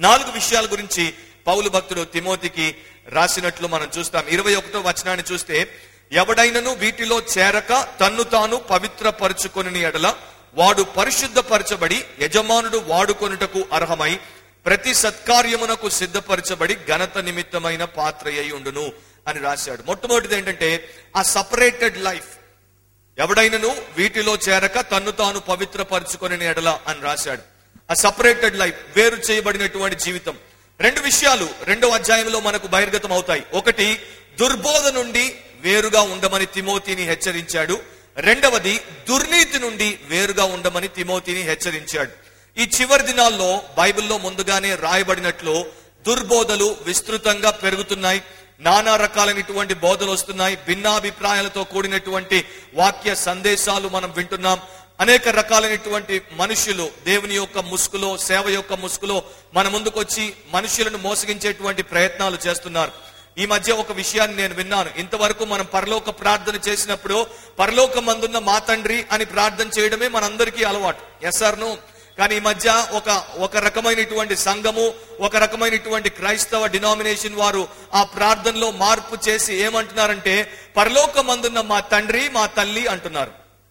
నాలుగు విషయాల గురించి పౌలు భక్తుడు తిమోతికి రాసినట్లు మనం చూస్తాం ఇరవై ఒకటో వచనాన్ని చూస్తే ఎవడైనను వీటిలో చేరక తన్ను తాను పవిత్రపరుచుకొని ఎడల వాడు పరిశుద్ధపరచబడి యజమానుడు వాడుకొనుటకు అర్హమై ప్రతి సత్కార్యమునకు సిద్ధపరచబడి ఘనత నిమిత్తమైన పాత్ర అయి ఉండును అని రాశాడు మొట్టమొదటిది ఏంటంటే ఆ సపరేటెడ్ లైఫ్ ఎవడైనను వీటిలో చేరక తన్ను తాను పవిత్రపరచుకొని ఎడల అని రాశాడు ఆ సపరేటెడ్ లైఫ్ వేరు చేయబడినటువంటి జీవితం రెండు విషయాలు రెండో అధ్యాయంలో మనకు బహిర్గతం అవుతాయి ఒకటి దుర్బోధ నుండి వేరుగా ఉండమని తిమోతిని హెచ్చరించాడు రెండవది దుర్నీతి నుండి వేరుగా ఉండమని తిమోతిని హెచ్చరించాడు ఈ చివరి దినాల్లో బైబిల్లో ముందుగానే రాయబడినట్లు దుర్బోధలు విస్తృతంగా పెరుగుతున్నాయి నానా రకాలైనటువంటి బోధలు వస్తున్నాయి భిన్నాభిప్రాయాలతో కూడినటువంటి వాక్య సందేశాలు మనం వింటున్నాం అనేక రకాలైనటువంటి మనుషులు దేవుని యొక్క ముసుగులో సేవ యొక్క ముసుగులో మన ముందుకు వచ్చి మనుషులను మోసగించేటువంటి ప్రయత్నాలు చేస్తున్నారు ఈ మధ్య ఒక విషయాన్ని నేను విన్నాను ఇంతవరకు మనం పరలోక ప్రార్థన చేసినప్పుడు పరలోకమందున్న మా తండ్రి అని ప్రార్థన చేయడమే మనందరికీ అలవాటు ఎస్ నో కానీ ఈ మధ్య ఒక ఒక రకమైనటువంటి సంఘము ఒక రకమైనటువంటి క్రైస్తవ డినామినేషన్ వారు ఆ ప్రార్థనలో మార్పు చేసి ఏమంటున్నారంటే పరలోకమందున్న మా తండ్రి మా తల్లి అంటున్నారు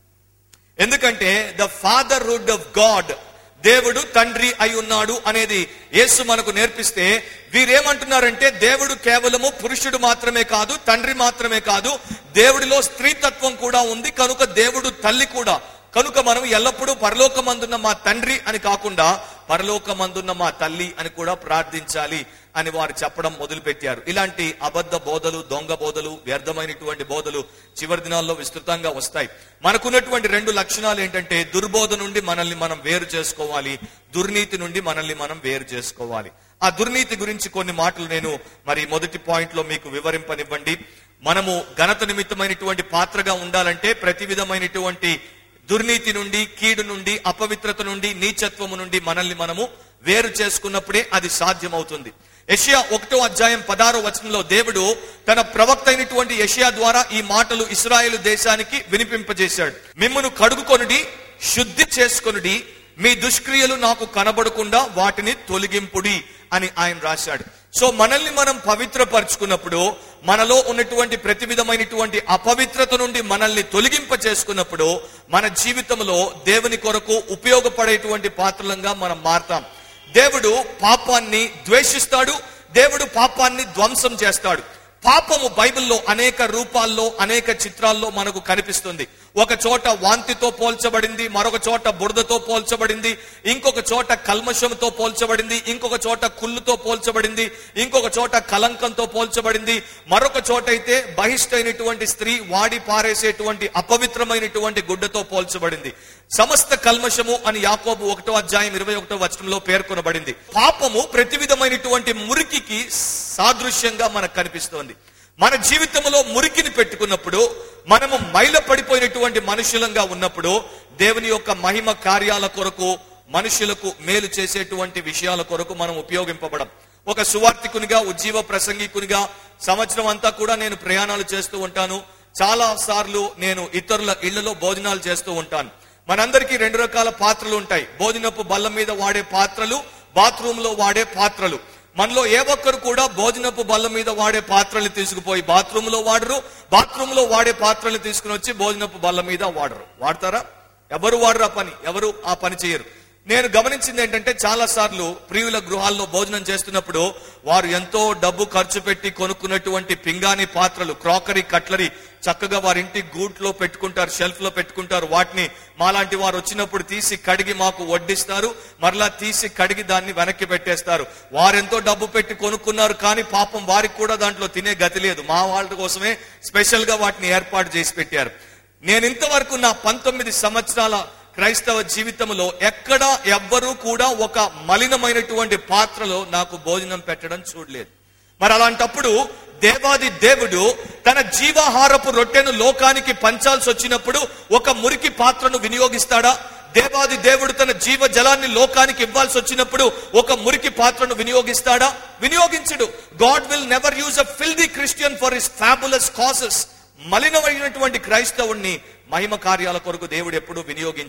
ఎందుకంటే ద ఫాదర్హుడ్ ఆఫ్ గాడ్ దేవుడు తండ్రి అయి ఉన్నాడు అనేది యేసు మనకు నేర్పిస్తే వీరేమంటున్నారంటే దేవుడు కేవలము పురుషుడు మాత్రమే కాదు తండ్రి మాత్రమే కాదు దేవుడిలో స్త్రీతత్వం కూడా ఉంది కనుక దేవుడు తల్లి కూడా కనుక మనం ఎల్లప్పుడూ పరలోకమందున్న మా తండ్రి అని కాకుండా పరలోకమందున్న మా తల్లి అని కూడా ప్రార్థించాలి అని వారు చెప్పడం మొదలుపెట్టారు ఇలాంటి అబద్ధ బోధలు దొంగ బోధలు వ్యర్థమైనటువంటి బోధలు చివరి దినాల్లో విస్తృతంగా వస్తాయి మనకున్నటువంటి రెండు లక్షణాలు ఏంటంటే దుర్బోధ నుండి మనల్ని మనం వేరు చేసుకోవాలి దుర్నీతి నుండి మనల్ని మనం వేరు చేసుకోవాలి ఆ దుర్నీతి గురించి కొన్ని మాటలు నేను మరి మొదటి పాయింట్ లో మీకు వివరింపనివ్వండి మనము ఘనత నిమిత్తమైనటువంటి పాత్రగా ఉండాలంటే ప్రతి విధమైనటువంటి దుర్నీతి నుండి కీడు నుండి అపవిత్రత నుండి నీచత్వము నుండి మనల్ని మనము వేరు చేసుకున్నప్పుడే అది సాధ్యమవుతుంది యషియా ఒకటో అధ్యాయం పదారో వచనంలో దేవుడు తన ప్రవక్త అయినటువంటి యషియా ద్వారా ఈ మాటలు ఇస్రాయేలు దేశానికి వినిపింపజేశాడు మిమ్మను కడుగుకొనుడి శుద్ధి చేసుకొనుడి మీ దుష్క్రియలు నాకు కనబడకుండా వాటిని తొలగింపుడి అని ఆయన రాశాడు సో మనల్ని మనం పవిత్రపరుచుకున్నప్పుడు మనలో ఉన్నటువంటి ప్రతి విధమైనటువంటి అపవిత్రత నుండి మనల్ని తొలగింప చేసుకున్నప్పుడు మన జీవితంలో దేవుని కొరకు ఉపయోగపడేటువంటి పాత్రలంగా మనం మారతాం దేవుడు పాపాన్ని ద్వేషిస్తాడు దేవుడు పాపాన్ని ధ్వంసం చేస్తాడు పాపము బైబిల్లో అనేక రూపాల్లో అనేక చిత్రాల్లో మనకు కనిపిస్తుంది ఒక చోట వాంతితో పోల్చబడింది మరొక చోట బురదతో పోల్చబడింది ఇంకొక చోట కల్మషంతో పోల్చబడింది ఇంకొక చోట కుళ్ళుతో పోల్చబడింది ఇంకొక చోట కలంకంతో పోల్చబడింది మరొక చోట అయితే బహిష్టైనటువంటి స్త్రీ వాడి పారేసేటువంటి అపవిత్రమైనటువంటి గుడ్డతో పోల్చబడింది సమస్త కల్మషము అని యాకోబు ఒకటో అధ్యాయం ఇరవై ఒకటో వచనంలో పేర్కొనబడింది పాపము ప్రతి విధమైనటువంటి మురికికి సాదృశ్యంగా మనకు కనిపిస్తోంది మన జీవితంలో మురికిని పెట్టుకున్నప్పుడు మనము మైల పడిపోయినటువంటి మనుషులంగా ఉన్నప్పుడు దేవుని యొక్క మహిమ కార్యాల కొరకు మనుషులకు మేలు చేసేటువంటి విషయాల కొరకు మనం ఉపయోగింపబడం ఒక సువార్థికునిగా ఉజ్జీవ ప్రసంగికునిగా సంవత్సరం అంతా కూడా నేను ప్రయాణాలు చేస్తూ ఉంటాను చాలా సార్లు నేను ఇతరుల ఇళ్లలో భోజనాలు చేస్తూ ఉంటాను మనందరికీ రెండు రకాల పాత్రలు ఉంటాయి భోజనపు బల్ల మీద వాడే పాత్రలు బాత్రూమ్ లో వాడే పాత్రలు మనలో ఏ ఒక్కరు కూడా భోజనపు బల్ల మీద వాడే పాత్రల్ని తీసుకుపోయి బాత్రూమ్ లో వాడరు బాత్రూమ్ లో వాడే పాత్రల్ని తీసుకుని వచ్చి భోజనపు బల్ల మీద వాడరు వాడతారా ఎవరు వాడరు ఆ పని ఎవరు ఆ పని చేయరు నేను గమనించింది ఏంటంటే చాలా సార్లు ప్రియుల గృహాల్లో భోజనం చేస్తున్నప్పుడు వారు ఎంతో డబ్బు ఖర్చు పెట్టి కొనుక్కున్నటువంటి పింగాణి పాత్రలు క్రాకరీ కట్లరీ చక్కగా వారి ఇంటి గూట్లో పెట్టుకుంటారు షెల్ఫ్ లో పెట్టుకుంటారు వాటిని మాలాంటి వారు వచ్చినప్పుడు తీసి కడిగి మాకు వడ్డిస్తారు మరలా తీసి కడిగి దాన్ని వెనక్కి పెట్టేస్తారు వారెంతో డబ్బు పెట్టి కొనుక్కున్నారు కానీ పాపం వారికి కూడా దాంట్లో తినే గతి లేదు మా వాళ్ళ కోసమే స్పెషల్ గా వాటిని ఏర్పాటు చేసి పెట్టారు నేను ఇంతవరకు నా పంతొమ్మిది సంవత్సరాల క్రైస్తవ జీవితంలో ఎక్కడా ఎవ్వరూ కూడా ఒక మలినమైనటువంటి పాత్రలో నాకు భోజనం పెట్టడం చూడలేదు మరి అలాంటప్పుడు దేవాది దేవుడు తన జీవాహారపు రొట్టెను లోకానికి పంచాల్సి వచ్చినప్పుడు ఒక మురికి పాత్రను వినియోగిస్తాడా దేవాది దేవుడు తన జీవ జలాన్ని లోకానికి ఇవ్వాల్సి వచ్చినప్పుడు ఒక మురికి పాత్రను వినియోగిస్తాడా వినియోగించడు God will never use a filthy Christian for his fabulous causes మలినమైనటువంటి క్రైస్తవుణ్ణి మహిమ కార్యాల కొరకు దేవుడు ఎప్పుడూ వినియోగించడు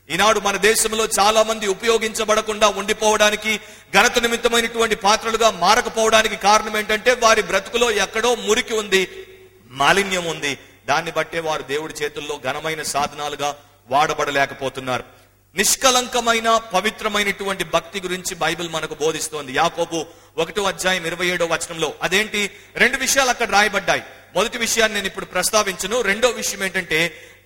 ఈనాడు మన దేశంలో చాలా మంది ఉపయోగించబడకుండా ఉండిపోవడానికి ఘనత నిమిత్తమైనటువంటి పాత్రలుగా మారకపోవడానికి కారణం ఏంటంటే వారి బ్రతుకులో ఎక్కడో మురికి ఉంది మాలిన్యం ఉంది దాన్ని బట్టే వారు దేవుడి చేతుల్లో ఘనమైన సాధనాలుగా వాడబడలేకపోతున్నారు నిష్కలంకమైన పవిత్రమైనటువంటి భక్తి గురించి బైబిల్ మనకు బోధిస్తోంది యాకోబు ఒకటో అధ్యాయం ఇరవై ఏడో వచనంలో అదేంటి రెండు విషయాలు అక్కడ రాయబడ్డాయి మొదటి విషయాన్ని నేను ఇప్పుడు ప్రస్తావించను రెండో విషయం ఏంటంటే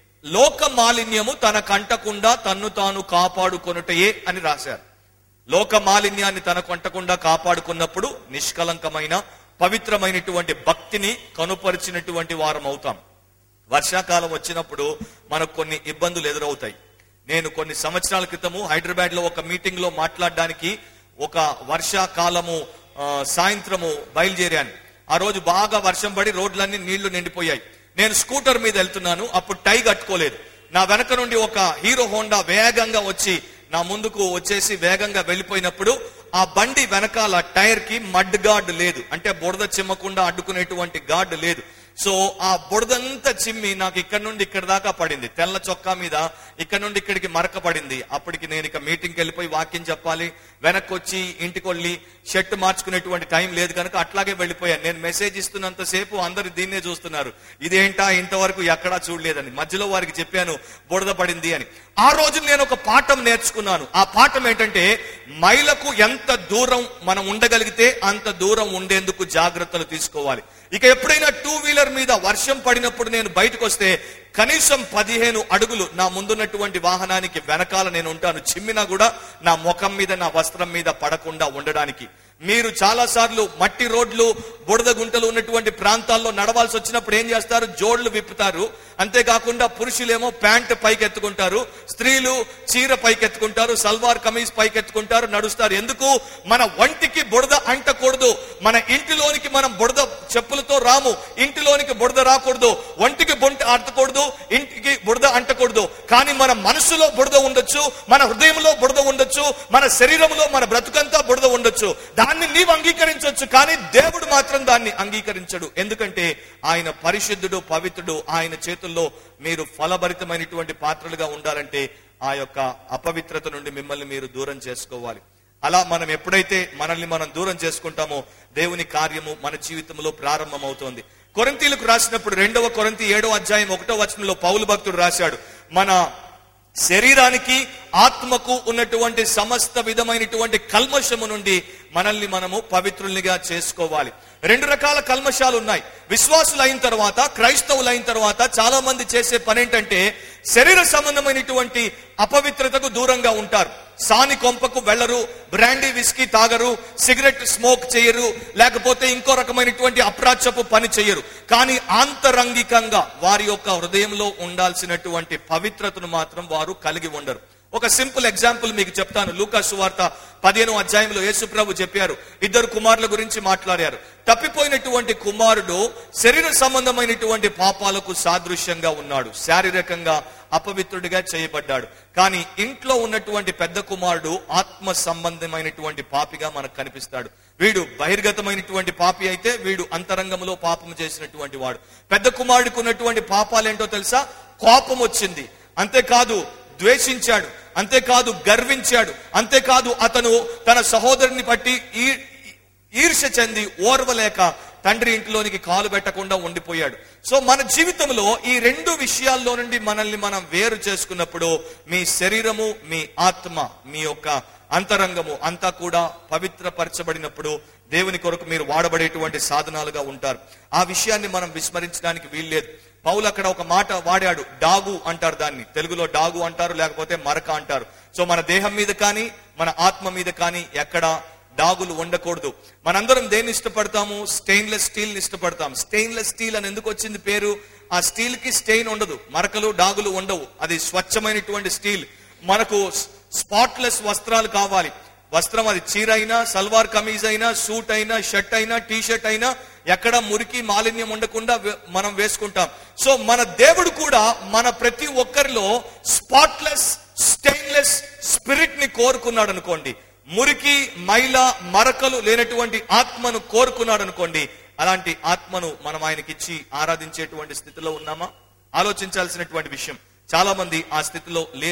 లోక మాలిన్యము తన కంటకుండా తన్ను తాను కాపాడుకొనుటయే అని రాశారు లోక మాలిన్యాన్ని తనకు అంటకుండా కాపాడుకున్నప్పుడు నిష్కలంకమైన పవిత్రమైనటువంటి భక్తిని కనుపరిచినటువంటి వారం అవుతాం వర్షాకాలం వచ్చినప్పుడు మనకు కొన్ని ఇబ్బందులు ఎదురవుతాయి నేను కొన్ని సంవత్సరాల క్రితము హైదరాబాద్ లో ఒక మీటింగ్ లో మాట్లాడడానికి ఒక వర్షాకాలము ఆ, సాయంత్రము బయలుదేరాను ఆ రోజు బాగా వర్షం పడి రోడ్లన్నీ నీళ్లు నిండిపోయాయి నేను స్కూటర్ మీద వెళ్తున్నాను అప్పుడు టై కట్టుకోలేదు నా వెనక నుండి ఒక హీరో హోండా వేగంగా వచ్చి నా ముందుకు వచ్చేసి వేగంగా వెళ్ళిపోయినప్పుడు ఆ బండి వెనకాల టైర్ కి మడ్ గార్డ్ లేదు అంటే బురద చిమ్మకుండా అడ్డుకునేటువంటి గార్డ్ లేదు సో ఆ బురదంతా చిమ్మి నాకు ఇక్కడ నుండి ఇక్కడ దాకా పడింది తెల్ల చొక్కా మీద ఇక్కడ నుండి ఇక్కడికి మరక పడింది అప్పటికి నేను ఇక మీటింగ్కి వెళ్ళిపోయి వాక్యం చెప్పాలి వెనక్కి వచ్చి ఇంటికి వెళ్ళి షర్ట్ మార్చుకునేటువంటి టైం లేదు కనుక అట్లాగే వెళ్ళిపోయాను నేను మెసేజ్ ఇస్తున్నంత సేపు అందరు దీన్నే చూస్తున్నారు ఇదేంటా ఇంతవరకు ఎక్కడా చూడలేదని మధ్యలో వారికి చెప్పాను బురద పడింది అని ఆ రోజు నేను ఒక పాఠం నేర్చుకున్నాను ఆ పాఠం ఏంటంటే మైలకు ఎంత దూరం మనం ఉండగలిగితే అంత దూరం ఉండేందుకు జాగ్రత్తలు తీసుకోవాలి ఇక ఎప్పుడైనా టూ వీలర్ మీద వర్షం పడినప్పుడు నేను బయటకు వస్తే కనీసం పదిహేను అడుగులు నా ముందున్నటువంటి వాహనానికి వెనకాల నేను ఉంటాను చిమ్మినా కూడా నా ముఖం మీద నా వస్త్రం మీద పడకుండా ఉండడానికి మీరు చాలా సార్లు మట్టి రోడ్లు బురద గుంటలు ఉన్నటువంటి ప్రాంతాల్లో నడవాల్సి వచ్చినప్పుడు ఏం చేస్తారు జోళ్లు విప్పుతారు అంతేకాకుండా పురుషులేమో ప్యాంట్ పైకెత్తుకుంటారు స్త్రీలు చీర పైకెత్తుకుంటారు సల్వార్ కమీజ్ పైకెత్తుకుంటారు నడుస్తారు ఎందుకు మన ఒంటికి బురద అంటకూడదు మన ఇంటిలోనికి మనం బురద చెప్పులతో రాము ఇంటిలోనికి బురద రాకూడదు ఒంటికి బొంట అంటకూడదు ఇంటికి బురద అంటకూడదు కానీ మన మనసులో బురద ఉండొచ్చు మన హృదయంలో బురద ఉండొచ్చు మన శరీరంలో మన బ్రతుకంతా బురద ఉండొచ్చు దాన్ని నీవు అంగీకరించవచ్చు కానీ దేవుడు మాత్రం దాన్ని అంగీకరించడు ఎందుకంటే ఆయన పరిశుద్ధుడు పవిత్రుడు ఆయన చేతుల్లో మీరు ఫలభరితమైనటువంటి పాత్రలుగా ఉండాలంటే ఆ యొక్క అపవిత్రత నుండి మిమ్మల్ని మీరు దూరం చేసుకోవాలి అలా మనం ఎప్పుడైతే మనల్ని మనం దూరం చేసుకుంటామో దేవుని కార్యము మన జీవితంలో ప్రారంభమవుతోంది కొరంతీలకు రాసినప్పుడు రెండవ కొరంతి ఏడవ అధ్యాయం ఒకటో వచనంలో పౌలు భక్తుడు రాశాడు మన శరీరానికి ఆత్మకు ఉన్నటువంటి సమస్త విధమైనటువంటి కల్మషము నుండి మనల్ని మనము పవిత్రుల్నిగా చేసుకోవాలి రెండు రకాల కల్మషాలు ఉన్నాయి విశ్వాసులు అయిన తర్వాత క్రైస్తవులు అయిన తర్వాత చాలా మంది చేసే పని ఏంటంటే శరీర సంబంధమైనటువంటి అపవిత్రతకు దూరంగా ఉంటారు సాని కొంపకు వెళ్ళరు బ్రాండీ విస్కీ తాగరు సిగరెట్ స్మోక్ చేయరు లేకపోతే ఇంకో రకమైనటువంటి అప్రాచ్యపు పని చేయరు కానీ ఆంతరంగికంగా వారి యొక్క హృదయంలో ఉండాల్సినటువంటి పవిత్రతను మాత్రం వారు కలిగి ఉండరు ఒక సింపుల్ ఎగ్జాంపుల్ మీకు చెప్తాను లూకాసు వార్త పదిహేను అధ్యాయంలో యేసుప్రభు చెప్పారు ఇద్దరు కుమారుల గురించి మాట్లాడారు తప్పిపోయినటువంటి కుమారుడు శరీర సంబంధమైనటువంటి పాపాలకు సాదృశ్యంగా ఉన్నాడు శారీరకంగా అపవిత్రుడిగా చేయబడ్డాడు కానీ ఇంట్లో ఉన్నటువంటి పెద్ద కుమారుడు ఆత్మ సంబంధమైనటువంటి పాపిగా మనకు కనిపిస్తాడు వీడు బహిర్గతమైనటువంటి పాపి అయితే వీడు అంతరంగంలో పాపం చేసినటువంటి వాడు పెద్ద కుమారుడికి ఉన్నటువంటి పాపాలేంటో తెలుసా కోపం వచ్చింది అంతేకాదు ద్వేషించాడు అంతేకాదు గర్వించాడు అంతేకాదు అతను తన సహోదరుని బట్టి ఈ- ఈర్ష్య చెంది ఓర్వలేక తండ్రి ఇంటిలోనికి కాలు పెట్టకుండా ఉండిపోయాడు సో మన జీవితంలో ఈ రెండు విషయాల్లో నుండి మనల్ని మనం వేరు చేసుకున్నప్పుడు మీ శరీరము మీ ఆత్మ మీ యొక్క అంతరంగము అంతా కూడా పవిత్రపరచబడినప్పుడు దేవుని కొరకు మీరు వాడబడేటువంటి సాధనాలుగా ఉంటారు ఆ విషయాన్ని మనం విస్మరించడానికి వీల్లేదు పౌలు అక్కడ ఒక మాట వాడాడు డాగు అంటారు దాన్ని తెలుగులో డాగు అంటారు లేకపోతే మరక అంటారు సో మన దేహం మీద కానీ మన ఆత్మ మీద కానీ ఎక్కడ డాగులు ఉండకూడదు మనందరం దేన్ని ఇష్టపడతాము స్టెయిన్లెస్ స్టీల్ ని ఇష్టపడతాం స్టెయిన్లెస్ స్టీల్ అని ఎందుకు వచ్చింది పేరు ఆ స్టీల్ కి స్టెయిన్ ఉండదు మరకలు డాగులు ఉండవు అది స్వచ్ఛమైనటువంటి స్టీల్ మనకు స్పాట్లెస్ వస్త్రాలు కావాలి వస్త్రం అది చీర అయినా సల్వార్ కమీజ్ అయినా సూట్ అయినా షర్ట్ అయినా టీ షర్ట్ అయినా ఎక్కడ మురికి మాలిన్యం ఉండకుండా వే- మనం వేసుకుంటాం సో మన దేవుడు కూడా మన ప్రతి ఒక్కరిలో స్పాట్లెస్ స్టెయిన్లెస్ స్పిరిట్ ని కోరుకున్నాడు అనుకోండి మురికి మైల మరకలు లేనటువంటి ఆత్మను కోరుకున్నాడు అనుకోండి అలాంటి ఆత్మను మనం ఆయనకిచ్చి ఆరాధించేటువంటి స్థితిలో ఉన్నామా ఆలోచించాల్సినటువంటి విషయం చాలా మంది ఆ స్థితిలో లేరు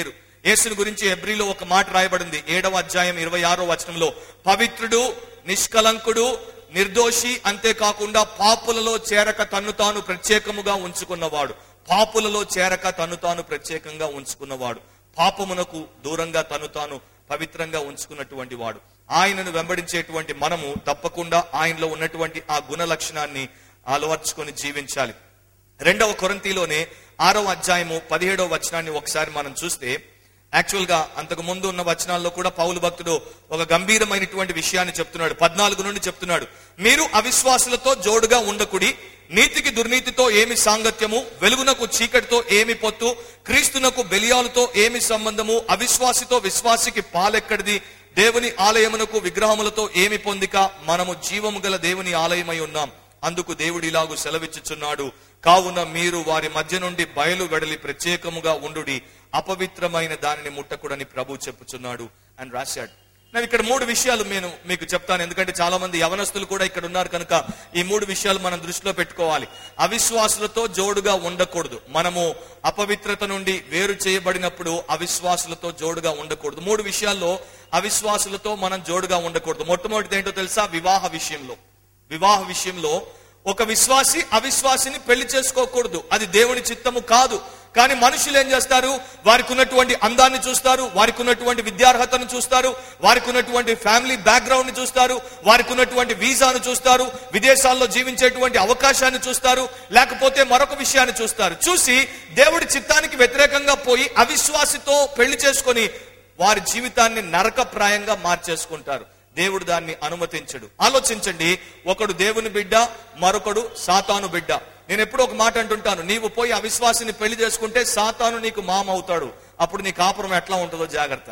యేసుని గురించి ఎబ్రిలో ఒక మాట రాయబడింది ఏడవ అధ్యాయం ఇరవై ఆరో వచనంలో పవిత్రుడు నిష్కలంకుడు నిర్దోషి అంతేకాకుండా పాపులలో చేరక తన్ను తాను ప్రత్యేకముగా ఉంచుకున్నవాడు పాపులలో చేరక తను తాను ప్రత్యేకంగా ఉంచుకున్నవాడు పాపమునకు దూరంగా తను తాను పవిత్రంగా ఉంచుకున్నటువంటి వాడు ఆయనను వెంబడించేటువంటి మనము తప్పకుండా ఆయనలో ఉన్నటువంటి ఆ గుణ లక్షణాన్ని అలవర్చుకొని జీవించాలి రెండవ కొరంతిలోనే ఆరవ అధ్యాయము పదిహేడవ వచనాన్ని ఒకసారి మనం చూస్తే యాక్చువల్ గా అంతకు ముందు ఉన్న వచనాల్లో కూడా పౌలు భక్తుడు ఒక గంభీరమైనటువంటి విషయాన్ని చెప్తున్నాడు పద్నాలుగు నుండి చెప్తున్నాడు మీరు అవిశ్వాసులతో జోడుగా ఉండకుడి నీతికి దుర్నీతితో ఏమి సాంగత్యము వెలుగునకు చీకటితో ఏమి పొత్తు క్రీస్తునకు బెలియాలతో ఏమి సంబంధము అవిశ్వాసితో విశ్వాసికి పాలెక్కడిది దేవుని ఆలయమునకు విగ్రహములతో ఏమి పొందిక మనము జీవము గల దేవుని ఆలయమై ఉన్నాం అందుకు దేవుడు ఇలాగు సెలవిచ్చుచున్నాడు కావున మీరు వారి మధ్య నుండి బయలు వెడలి ప్రత్యేకముగా ఉండుడి అపవిత్రమైన దానిని ముట్టకూడని ప్రభు చెప్పుచున్నాడు అని రాశాడు నేను ఇక్కడ మూడు విషయాలు నేను మీకు చెప్తాను ఎందుకంటే చాలా మంది యవనస్తులు కూడా ఇక్కడ ఉన్నారు కనుక ఈ మూడు విషయాలు మనం దృష్టిలో పెట్టుకోవాలి అవిశ్వాసులతో జోడుగా ఉండకూడదు మనము అపవిత్రత నుండి వేరు చేయబడినప్పుడు అవిశ్వాసులతో జోడుగా ఉండకూడదు మూడు విషయాల్లో అవిశ్వాసులతో మనం జోడుగా ఉండకూడదు మొట్టమొదటిది ఏంటో తెలుసా వివాహ విషయంలో వివాహ విషయంలో ఒక విశ్వాసి అవిశ్వాసిని పెళ్లి చేసుకోకూడదు అది దేవుని చిత్తము కాదు కానీ మనుషులు ఏం చేస్తారు వారికి ఉన్నటువంటి అందాన్ని చూస్తారు వారికి ఉన్నటువంటి విద్యార్హతను చూస్తారు వారికి ఉన్నటువంటి ఫ్యామిలీ బ్యాక్గ్రౌండ్ ని చూస్తారు వారికి ఉన్నటువంటి వీసాను చూస్తారు విదేశాల్లో జీవించేటువంటి అవకాశాన్ని చూస్తారు లేకపోతే మరొక విషయాన్ని చూస్తారు చూసి దేవుడి చిత్తానికి వ్యతిరేకంగా పోయి అవిశ్వాసితో పెళ్లి చేసుకొని వారి జీవితాన్ని నరకప్రాయంగా మార్చేసుకుంటారు దేవుడు దాన్ని అనుమతించడు ఆలోచించండి ఒకడు దేవుని బిడ్డ మరొకడు సాతాను బిడ్డ నేను ఎప్పుడూ ఒక మాట అంటుంటాను నీవు పోయి అవిశ్వాసిని పెళ్లి చేసుకుంటే సాతాను నీకు మామ అవుతాడు అప్పుడు నీ కాపురం ఎట్లా ఉంటుందో జాగ్రత్త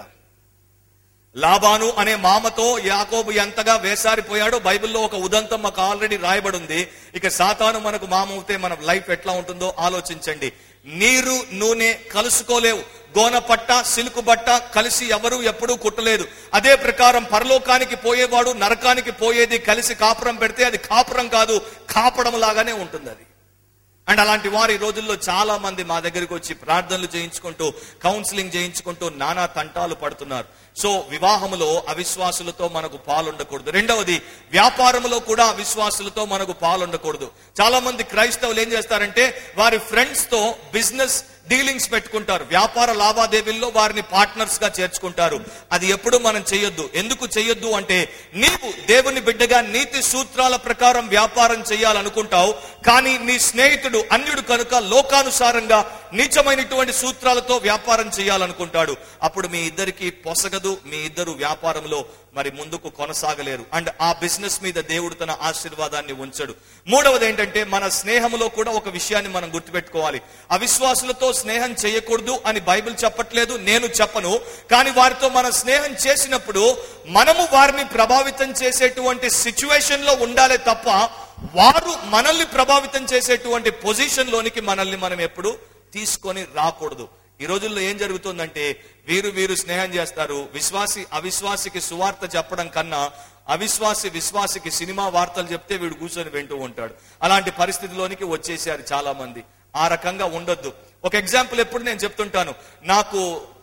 లాబాను అనే మామతో యాకోబు ఎంతగా వేసారిపోయాడో బైబిల్లో ఒక ఉదంతం మాకు ఆల్రెడీ రాయబడి ఉంది ఇక సాతాను మనకు మామ అవుతే మన లైఫ్ ఎట్లా ఉంటుందో ఆలోచించండి నీరు నూనె కలుసుకోలేవు గోన పట్ట సిలుకు బట్ట కలిసి ఎవరు ఎప్పుడూ కుట్టలేదు అదే ప్రకారం పరలోకానికి పోయేవాడు నరకానికి పోయేది కలిసి కాపురం పెడితే అది కాపురం కాదు కాపడం లాగానే ఉంటుంది అది అండ్ అలాంటి వారు ఈ రోజుల్లో చాలా మంది మా దగ్గరికి వచ్చి ప్రార్థనలు చేయించుకుంటూ కౌన్సిలింగ్ చేయించుకుంటూ నానా తంటాలు పడుతున్నారు సో వివాహములో అవిశ్వాసులతో మనకు పాలుండకూడదు రెండవది వ్యాపారములో కూడా అవిశ్వాసులతో మనకు పాలుండకూడదు చాలా మంది క్రైస్తవులు ఏం చేస్తారంటే వారి ఫ్రెండ్స్ తో బిజినెస్ డీలింగ్స్ పెట్టుకుంటారు వ్యాపార లావాదేవీల్లో వారిని పార్ట్నర్స్ గా చేర్చుకుంటారు అది ఎప్పుడు మనం చేయొద్దు ఎందుకు చేయొద్దు అంటే నీవు దేవుని బిడ్డగా నీతి సూత్రాల ప్రకారం వ్యాపారం చేయాలనుకుంటావు కానీ నీ స్నేహితుడు అన్యుడు కనుక లోకానుసారంగా నీచమైనటువంటి సూత్రాలతో వ్యాపారం చేయాలనుకుంటాడు అప్పుడు మీ ఇద్దరికి పొసగదు మీ ఇద్దరు వ్యాపారంలో మరి ముందుకు కొనసాగలేరు అండ్ ఆ బిజినెస్ మీద దేవుడు తన ఆశీర్వాదాన్ని ఉంచడు మూడవది ఏంటంటే మన స్నేహంలో కూడా ఒక విషయాన్ని మనం గుర్తుపెట్టుకోవాలి అవిశ్వాసులతో స్నేహం చేయకూడదు అని బైబిల్ చెప్పట్లేదు నేను చెప్పను కానీ వారితో మన స్నేహం చేసినప్పుడు మనము వారిని ప్రభావితం చేసేటువంటి సిచ్యువేషన్ లో ఉండాలి తప్ప వారు మనల్ని ప్రభావితం చేసేటువంటి పొజిషన్ లోనికి మనల్ని మనం ఎప్పుడు తీసుకొని రాకూడదు ఈ రోజుల్లో ఏం జరుగుతుందంటే వీరు వీరు స్నేహం చేస్తారు విశ్వాసి అవిశ్వాసికి సువార్త చెప్పడం కన్నా అవిశ్వాసి విశ్వాసికి సినిమా వార్తలు చెప్తే వీడు కూర్చొని వింటూ ఉంటాడు అలాంటి పరిస్థితిలోనికి వచ్చేసారు చాలా మంది ఆ రకంగా ఉండొద్దు ఒక ఎగ్జాంపుల్ ఎప్పుడు నేను చెప్తుంటాను నాకు